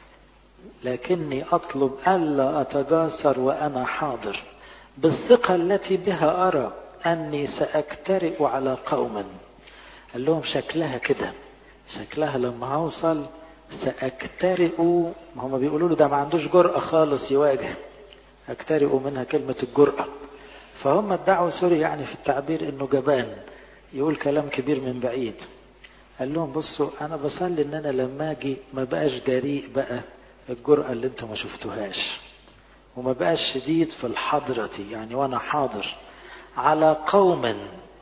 لكني اطلب الا اتجاسر وانا حاضر بالثقة التي بها ارى اني ساكترئ على قوم قال لهم شكلها كده شكلها لما هوصل ساكترئ ما هم بيقولوا له ده ما عندوش جرأة خالص يواجه اكترئ منها كلمة الجرأة فهم ادعوا سوري يعني في التعبير انه جبان يقول كلام كبير من بعيد قال لهم بصوا انا بصلي ان انا لما اجي ما بقاش جريء بقى الجرأة اللي انتم ما شفتوهاش وما بقاش شديد في الحضرة يعني وانا حاضر على قوم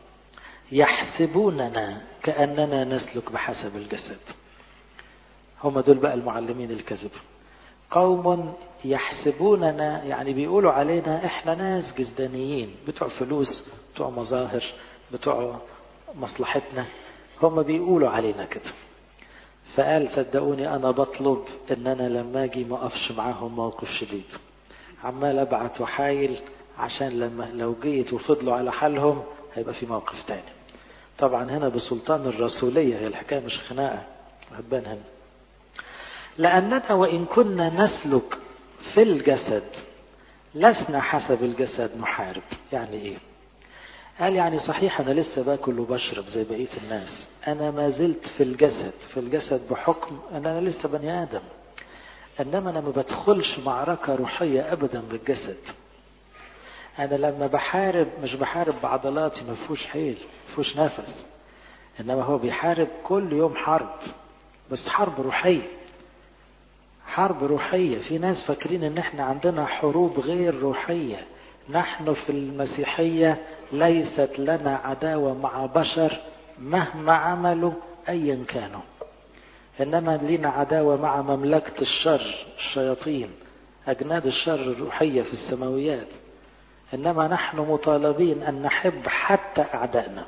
يحسبوننا كأننا نسلك بحسب الجسد هم دول بقى المعلمين الكذب قوم يحسبوننا يعني بيقولوا علينا احنا ناس جزدانيين بتوع فلوس بتوع مظاهر بتوع مصلحتنا هم بيقولوا علينا كده فقال صدقوني انا بطلب ان انا لما اجي ما اقفش معاهم موقف شديد عمال ابعت وحايل عشان لما لو جيت وفضلوا على حالهم هيبقى في موقف تاني طبعا هنا بسلطان الرسولية هي الحكاية مش خناقة هتبان هنا لأننا وإن كنا نسلك في الجسد لسنا حسب الجسد نحارب يعني إيه قال يعني صحيح أنا لسه باكل وبشرب زي بقية الناس أنا ما زلت في الجسد في الجسد بحكم أن أنا لسه بني آدم إنما أنا ما بدخلش معركة روحية أبدا بالجسد أنا لما بحارب مش بحارب بعضلاتي ما فيهوش حيل ما فيهوش نفس إنما هو بيحارب كل يوم حرب بس حرب روحية حرب روحية في ناس فاكرين ان احنا عندنا حروب غير روحية نحن في المسيحية ليست لنا عداوة مع بشر مهما عملوا ايا كانوا انما لنا عداوة مع مملكة الشر الشياطين اجناد الشر الروحية في السماويات انما نحن مطالبين ان نحب حتى اعدائنا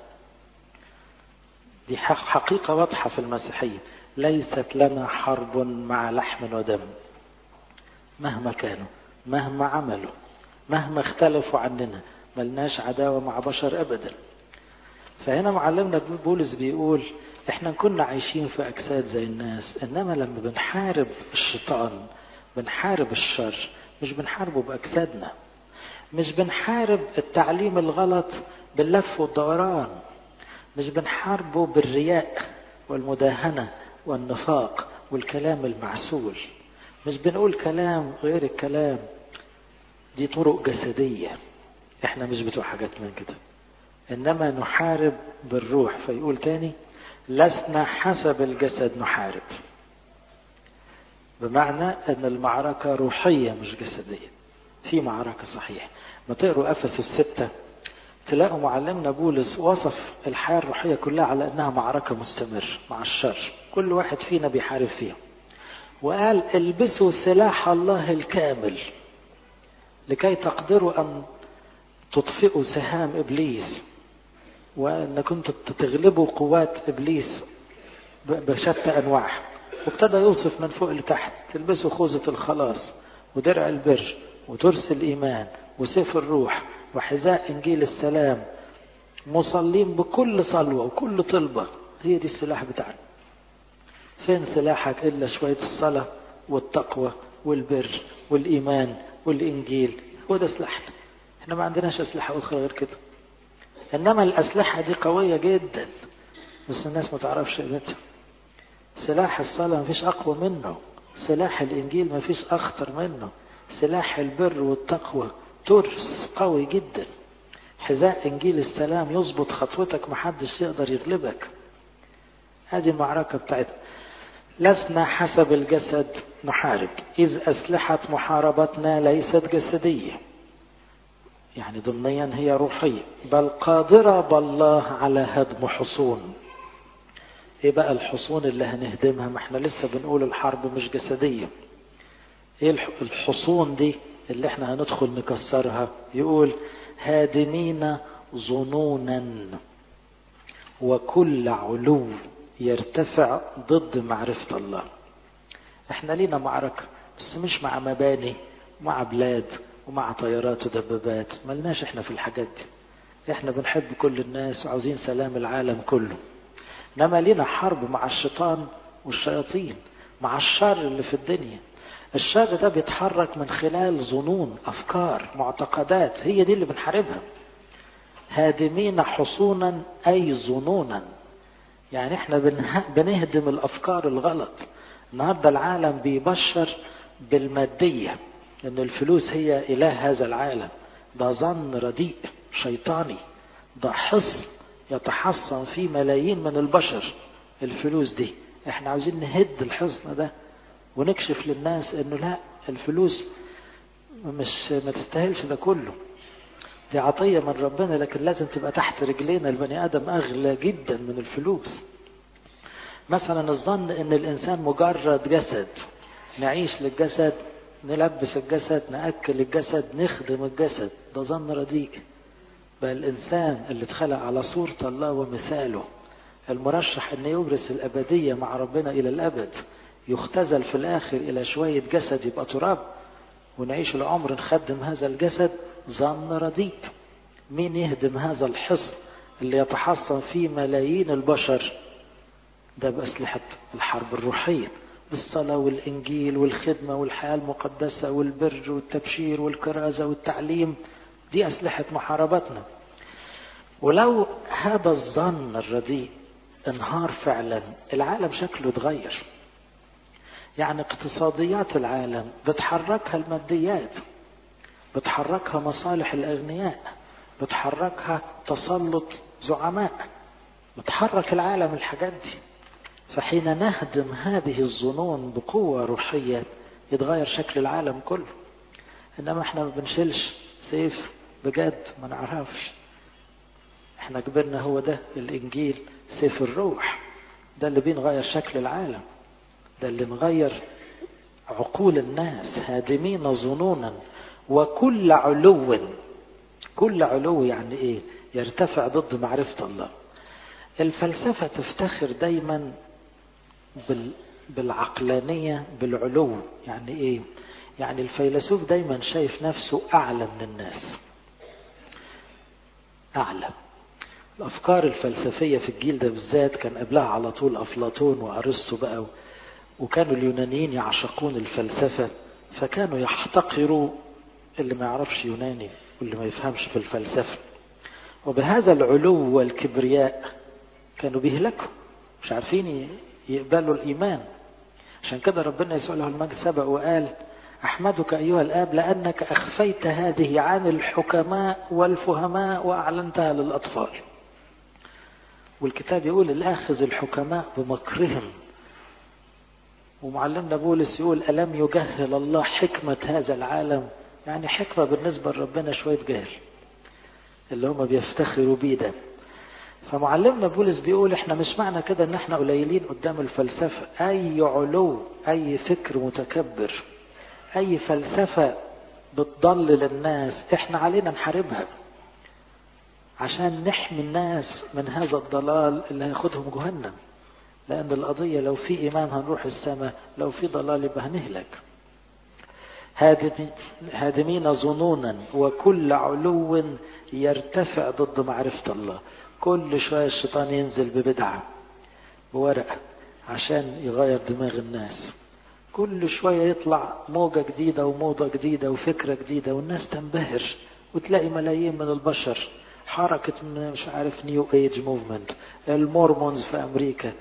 دي حقيقة واضحة في المسيحية ليست لنا حرب مع لحم ودم مهما كانوا مهما عملوا مهما اختلفوا عننا ملناش عداوة مع بشر أبدا فهنا معلمنا بولس بيقول احنا كنا عايشين في أجساد زي الناس إنما لما بنحارب الشيطان بنحارب الشر مش بنحاربه بأجسادنا مش بنحارب التعليم الغلط باللف والدوران مش بنحاربه بالرياء والمداهنة والنفاق والكلام المعسول مش بنقول كلام غير الكلام دي طرق جسدية احنا مش بتوع حاجات من كده انما نحارب بالروح فيقول تاني لسنا حسب الجسد نحارب بمعنى ان المعركة روحية مش جسدية في معركة صحيح ما تقروا افسس الستة تلاقوا معلمنا بولس وصف الحياة الروحية كلها على انها معركة مستمر مع الشر كل واحد فينا بيحارب فيها وقال البسوا سلاح الله الكامل لكي تقدروا ان تطفئوا سهام ابليس وان كنتم تغلبوا قوات ابليس بشتى انواعها وابتدى يوصف من فوق لتحت تلبسوا خوذة الخلاص ودرع البر وترس الإيمان وسيف الروح وحذاء إنجيل السلام مصلين بكل صلوة وكل طلبة هي دي السلاح بتاعنا فين سلاحك إلا شوية الصلاة والتقوى والبر والإيمان والإنجيل هو ده سلاحنا احنا ما عندناش أسلحة أخرى غير كده إنما الأسلحة دي قوية جدا بس الناس ما تعرفش قيمتها سلاح الصلاة ما فيش أقوى منه سلاح الإنجيل ما فيش أخطر منه سلاح البر والتقوى ترس قوي جدا حذاء إنجيل السلام يظبط خطوتك محدش يقدر يغلبك هذه المعركة بتاعتنا لسنا حسب الجسد نحارب إذ أسلحة محاربتنا ليست جسدية يعني ضمنيا هي روحية بل قادرة بالله على هدم حصون ايه بقى الحصون اللي هنهدمها ما احنا لسه بنقول الحرب مش جسدية ايه الحصون دي اللي احنا هندخل نكسرها يقول هادمين ظنونا وكل علو يرتفع ضد معرفة الله احنا لينا معركة بس مش مع مباني ومع بلاد ومع طيارات ودبابات ملناش احنا في الحاجات دي احنا بنحب كل الناس وعاوزين سلام العالم كله انما لينا حرب مع الشيطان والشياطين مع الشر اللي في الدنيا الشر ده بيتحرك من خلال ظنون افكار معتقدات هي دي اللي بنحاربها هادمين حصونا اي ظنونا يعني احنا بنهدم الافكار الغلط النهارده العالم بيبشر بالماديه ان الفلوس هي اله هذا العالم ده ظن رديء شيطاني ده حصن يتحصن فيه ملايين من البشر الفلوس دي احنا عاوزين نهد الحصن ده ونكشف للناس انه لا الفلوس مش ما تستاهلش ده كله دي عطية من ربنا لكن لازم تبقى تحت رجلينا البني آدم أغلى جدا من الفلوس مثلا الظن ان الإنسان مجرد جسد نعيش للجسد نلبس الجسد نأكل الجسد نخدم الجسد ده ظن رديء بل الإنسان اللي اتخلق على صورة الله ومثاله المرشح أن يورث الأبدية مع ربنا إلى الأبد يختزل في الآخر إلى شوية جسد يبقى تراب ونعيش العمر نخدم هذا الجسد ظن رديء مين يهدم هذا الحصن اللي يتحصن فيه ملايين البشر ده بأسلحة الحرب الروحية بالصلاة والإنجيل والخدمة والحياة المقدسة والبر والتبشير والكرازة والتعليم دي أسلحة محاربتنا ولو هذا الظن الرديء انهار فعلا العالم شكله اتغير يعني اقتصاديات العالم بتحركها الماديات بتحركها مصالح الأغنياء بتحركها تسلط زعماء بتحرك العالم الحاجات دي فحين نهدم هذه الظنون بقوة روحية يتغير شكل العالم كله إنما احنا ما بنشيلش سيف بجد ما نعرفش احنا كبرنا هو ده الإنجيل سيف الروح ده اللي بينغير شكل العالم ده اللي نغير عقول الناس هادمين ظنونا وكل علو كل علو يعني ايه يرتفع ضد معرفة الله الفلسفة تفتخر دايما بال بالعقلانية بالعلو يعني ايه يعني الفيلسوف دايما شايف نفسه اعلى من الناس اعلى الافكار الفلسفية في الجيل ده بالذات كان قبلها على طول افلاطون وارسطو بقى وكانوا اليونانيين يعشقون الفلسفة فكانوا يحتقروا اللي ما يعرفش يوناني واللي ما يفهمش في الفلسفة وبهذا العلو والكبرياء كانوا بيهلكوا مش عارفين يقبلوا الإيمان عشان كده ربنا يسوع له المجد سبق وقال أحمدك أيها الآب لأنك أخفيت هذه عن الحكماء والفهماء وأعلنتها للأطفال والكتاب يقول الآخذ الحكماء بمكرهم ومعلمنا بولس يقول ألم يجهل الله حكمة هذا العالم يعني حكمة بالنسبة لربنا شوية جهل اللي هم بيفتخروا بيه ده فمعلمنا بولس بيقول احنا مش معنى كده ان احنا قليلين قدام الفلسفة اي علو اي فكر متكبر اي فلسفة بتضلل الناس احنا علينا نحاربها عشان نحمي الناس من هذا الضلال اللي هياخدهم جهنم لان القضية لو في ايمان هنروح السماء لو في ضلال يبقى هنهلك هادمين ظنونا وكل علو يرتفع ضد معرفة الله كل شوية الشيطان ينزل ببدعة بورقة عشان يغير دماغ الناس كل شوية يطلع موجة جديدة وموضة جديدة وفكرة جديدة والناس تنبهر وتلاقي ملايين من البشر حركة مش عارف نيو ايج موفمنت المورمونز في امريكا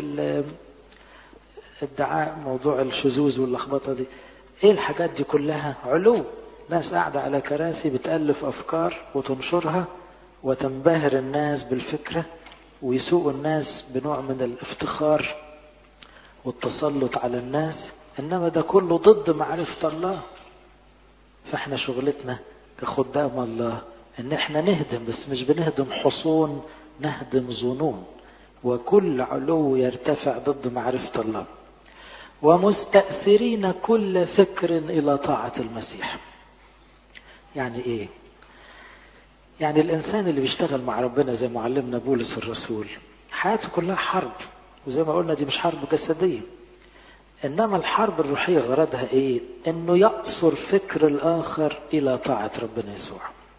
ادعاء موضوع الشذوذ واللخبطة دي ايه الحاجات دي كلها علو ناس قاعدة على كراسي بتألف افكار وتنشرها وتنبهر الناس بالفكرة ويسوق الناس بنوع من الافتخار والتسلط على الناس انما ده كله ضد معرفة الله فاحنا شغلتنا كخدام الله ان احنا نهدم بس مش بنهدم حصون نهدم ظنون وكل علو يرتفع ضد معرفة الله ومستأثرين كل فكر إلى طاعة المسيح يعني إيه يعني الإنسان اللي بيشتغل مع ربنا زي معلمنا بولس الرسول حياته كلها حرب وزي ما قلنا دي مش حرب جسدية إنما الحرب الروحية غرضها إيه إنه يقصر فكر الآخر إلى طاعة ربنا يسوع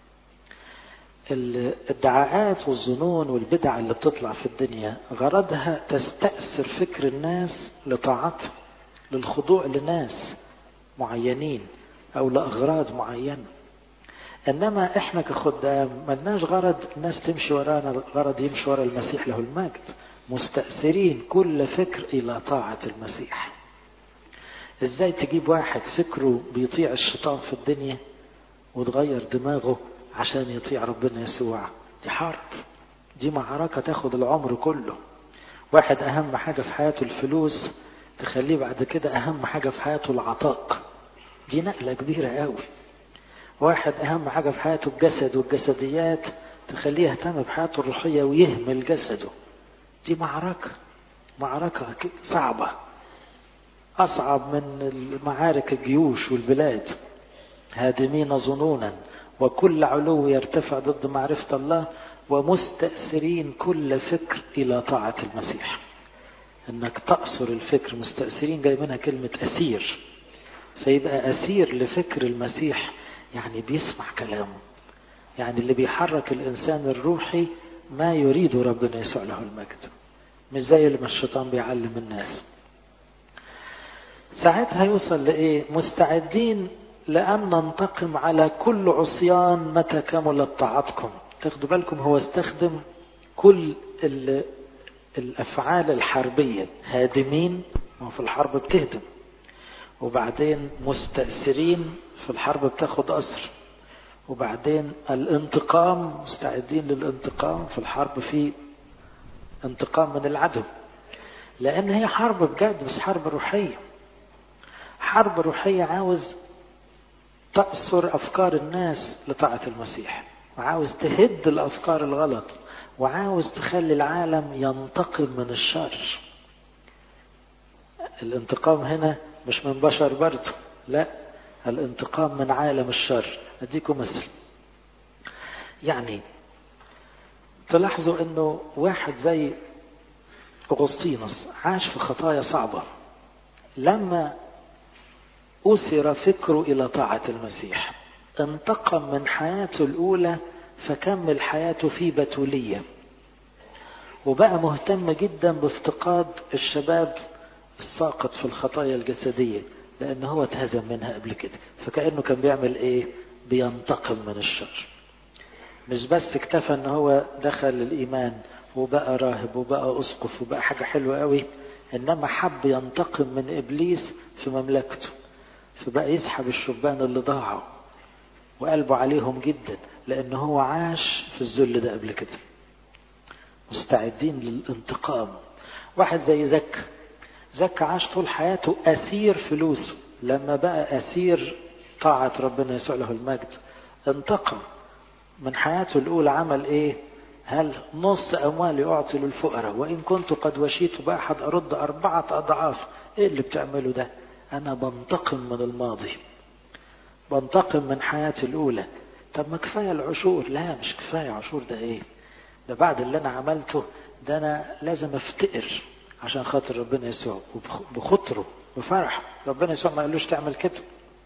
الادعاءات والظنون والبدع اللي بتطلع في الدنيا غرضها تستأثر فكر الناس لطاعتها للخضوع لناس معينين او لاغراض معينه انما احنا كخدام ملناش غرض الناس تمشي ورانا غرض يمشي ورا المسيح له المجد مستأثرين كل فكر الى طاعة المسيح ازاي تجيب واحد فكره بيطيع الشيطان في الدنيا وتغير دماغه عشان يطيع ربنا يسوع دي حرب دي معركة تاخد العمر كله واحد أهم حاجة في حياته الفلوس تخليه بعد كده أهم حاجة في حياته العطاء دي نقلة كبيرة قوي واحد أهم حاجة في حياته الجسد والجسديات تخليه يهتم بحياته الروحية ويهمل جسده دي معركة معركة صعبة أصعب من معارك الجيوش والبلاد هادمين ظنونا وكل علو يرتفع ضد معرفة الله ومستأثرين كل فكر إلى طاعة المسيح انك تأثر الفكر مستأثرين جاي منها كلمة أسير فيبقى أسير لفكر المسيح يعني بيسمع كلامه يعني اللي بيحرك الإنسان الروحي ما يريد ربنا يسوع له المجد مش زي اللي الشيطان بيعلم الناس ساعتها يوصل لإيه مستعدين لأن ننتقم على كل عصيان متى كملت طاعتكم تاخدوا بالكم هو استخدم كل الأفعال الحربية هادمين ما في الحرب بتهدم وبعدين مستأثرين في الحرب بتاخد أسر وبعدين الانتقام مستعدين للانتقام في الحرب في انتقام من العدو لأن هي حرب بجد بس حرب روحية حرب روحية عاوز تأثر أفكار الناس لطاعة المسيح وعاوز تهد الأفكار الغلط وعاوز تخلي العالم ينتقم من الشر الانتقام هنا مش من بشر برضه لا الانتقام من عالم الشر اديكم مثل يعني تلاحظوا انه واحد زي اغسطينوس عاش في خطايا صعبه لما أسر فكره إلى طاعة المسيح انتقم من حياته الأولى فكمل حياته في بتولية وبقى مهتم جدا بافتقاد الشباب الساقط في الخطايا الجسدية لأن هو اتهزم منها قبل كده فكأنه كان بيعمل إيه بينتقم من الشر مش بس اكتفى ان هو دخل الإيمان وبقى راهب وبقى أسقف وبقى حاجة حلوة قوي إنما حب ينتقم من إبليس في مملكته فبقى يسحب الشبان اللي ضاعوا وقلبه عليهم جدا لأن هو عاش في الذل ده قبل كده مستعدين للانتقام واحد زي زكا زكا عاش طول حياته أسير فلوسه لما بقى أسير طاعة ربنا يسوع له المجد انتقم من حياته الأولى عمل إيه هل نص أموالي أعطي للفقراء وإن كنت قد وشيت بأحد أرد أربعة أضعاف إيه اللي بتعمله ده أنا بنتقم من الماضي بنتقم من حياتي الأولى طب ما كفاية العشور لا مش كفاية عشور ده إيه ده بعد اللي أنا عملته ده أنا لازم أفتقر عشان خاطر ربنا يسوع بخطره بفرح ربنا يسوع ما قالوش تعمل كده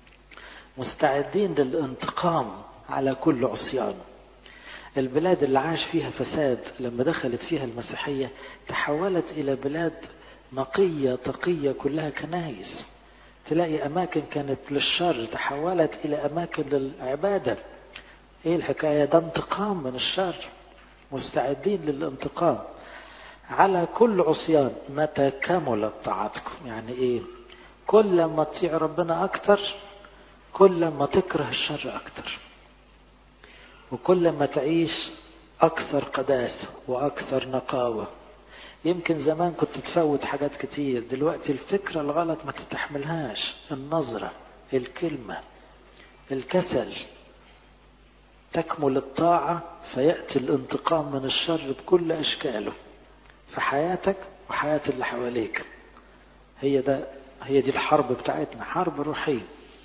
مستعدين للانتقام على كل عصيان البلاد اللي عاش فيها فساد لما دخلت فيها المسيحية تحولت إلى بلاد نقية تقية كلها كنايس تلاقي أماكن كانت للشر تحولت إلى أماكن للعبادة إيه الحكاية ده انتقام من الشر مستعدين للانتقام على كل عصيان متى كملت طاعتكم يعني إيه كل ما تطيع ربنا أكتر كل ما تكره الشر أكتر وكل ما تعيش أكثر قداسة وأكثر نقاوة يمكن زمان كنت تفوت حاجات كتير دلوقتي الفكرة الغلط ما تستحملهاش النظرة الكلمة الكسل تكمل الطاعة فيأتي الانتقام من الشر بكل أشكاله في حياتك وحياة اللي حواليك هي ده هي دي الحرب بتاعتنا حرب روحية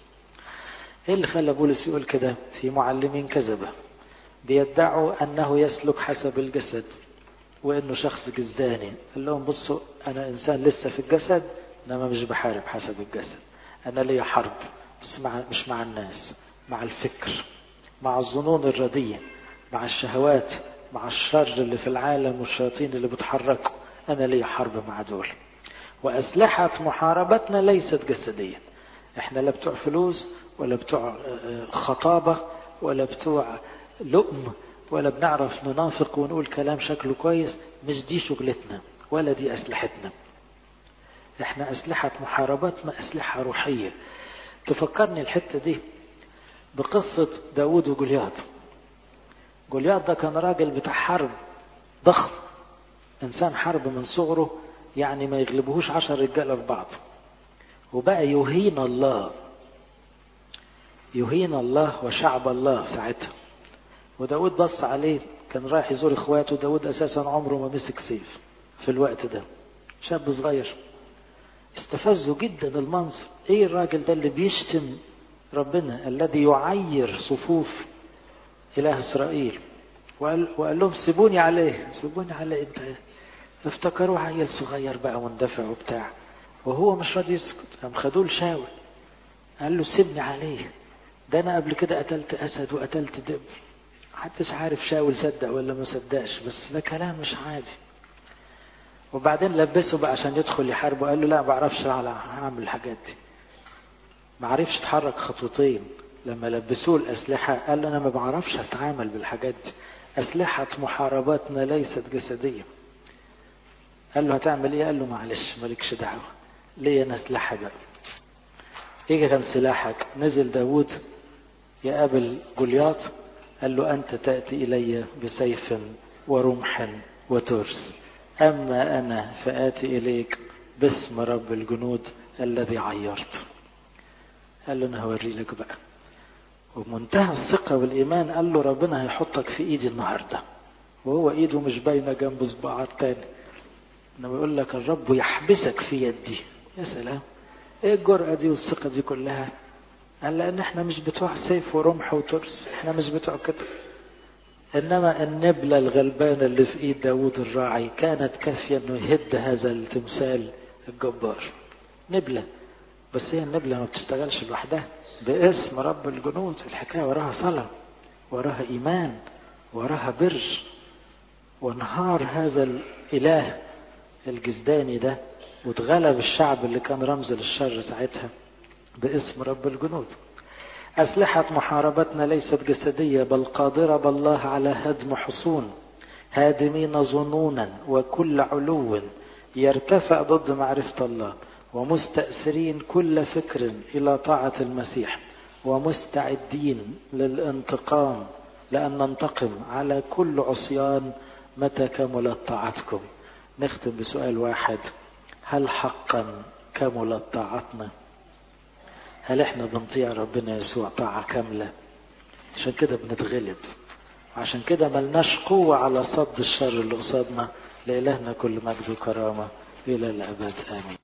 ايه اللي خلى بولس يقول كده في معلمين كذبة بيدعوا انه يسلك حسب الجسد وانه شخص جسداني قال لهم بصوا انا انسان لسه في الجسد انما مش بحارب حسب الجسد انا ليا حرب بس مع مش مع الناس مع الفكر مع الظنون الردية مع الشهوات مع الشر اللي في العالم والشياطين اللي بتحركوا انا ليا حرب مع دول واسلحة محاربتنا ليست جسدية احنا لا بتوع فلوس ولا بتوع خطابة ولا بتوع لؤم ولا بنعرف ننافق ونقول كلام شكله كويس مش دي شغلتنا ولا دي أسلحتنا احنا أسلحة محاربتنا أسلحة روحية تفكرني الحتة دي بقصة داود وجولياط جولياط ده كان راجل بتاع حرب ضخم إنسان حرب من صغره يعني ما يغلبهوش عشر رجالة في بعض وبقى يهين الله يهين الله وشعب الله ساعتها وداود بص عليه كان رايح يزور اخواته داود اساسا عمره ما مسك سيف في الوقت ده شاب صغير استفزوا جدا المنظر ايه الراجل ده اللي بيشتم ربنا الذي يعير صفوف اله اسرائيل وقال, وقال لهم سيبوني عليه سيبوني عليه انت افتكروه عيل صغير بقى مندفع وبتاع وهو مش راضي يسكت قام خدوه لشاول قال له سيبني عليه ده انا قبل كده قتلت اسد وقتلت دب محدش عارف شاول صدق ولا ما صدقش بس ده كلام مش عادي وبعدين لبسه بقى عشان يدخل يحاربه قال له لا ما بعرفش اعمل الحاجات دي ما عرفش يتحرك خطوتين لما لبسوه الاسلحه قال له انا ما بعرفش اتعامل بالحاجات دي اسلحه محارباتنا ليست جسديه قال له هتعمل ايه قال له معلش مالكش دعوه ليا انا سلاحي بقى ايه كان سلاحك نزل داود يقابل جولياط قال له أنت تأتي إلي بسيف ورمح وترس أما أنا فآتي إليك باسم رب الجنود الذي عيرت قال له أنا هوري لك بقى ومنتهى الثقة والإيمان قال له ربنا هيحطك في إيدي النهاردة وهو إيده مش باينة جنب صباعات تاني إنما يقول لك الرب يحبسك في يدي يا سلام إيه الجرأة دي والثقة دي كلها قال لأن احنا مش بتوع سيف ورمح وترس احنا مش بتوع كده إنما النبلة الغلبانة اللي في إيد داود الراعي كانت كافية إنه يهد هذا التمثال الجبار نبلة بس هي النبلة ما بتشتغلش لوحدها باسم رب الجنود الحكاية وراها صلاة وراها إيمان وراها بر وانهار هذا الإله الجزداني ده واتغلب الشعب اللي كان رمز للشر ساعتها باسم رب الجنود أسلحة محاربتنا ليست جسدية بل قادرة بالله على هدم حصون هادمين ظنونا وكل علو يرتفع ضد معرفة الله ومستأثرين كل فكر إلى طاعة المسيح ومستعدين للانتقام لأن ننتقم على كل عصيان متى كملت طاعتكم نختم بسؤال واحد هل حقا كملت طاعتنا هل احنا بنطيع ربنا يسوع طاعة كاملة عشان كده بنتغلب عشان كده ملناش قوة على صد الشر اللي قصادنا لإلهنا كل مجد وكرامة إلى الأبد آمين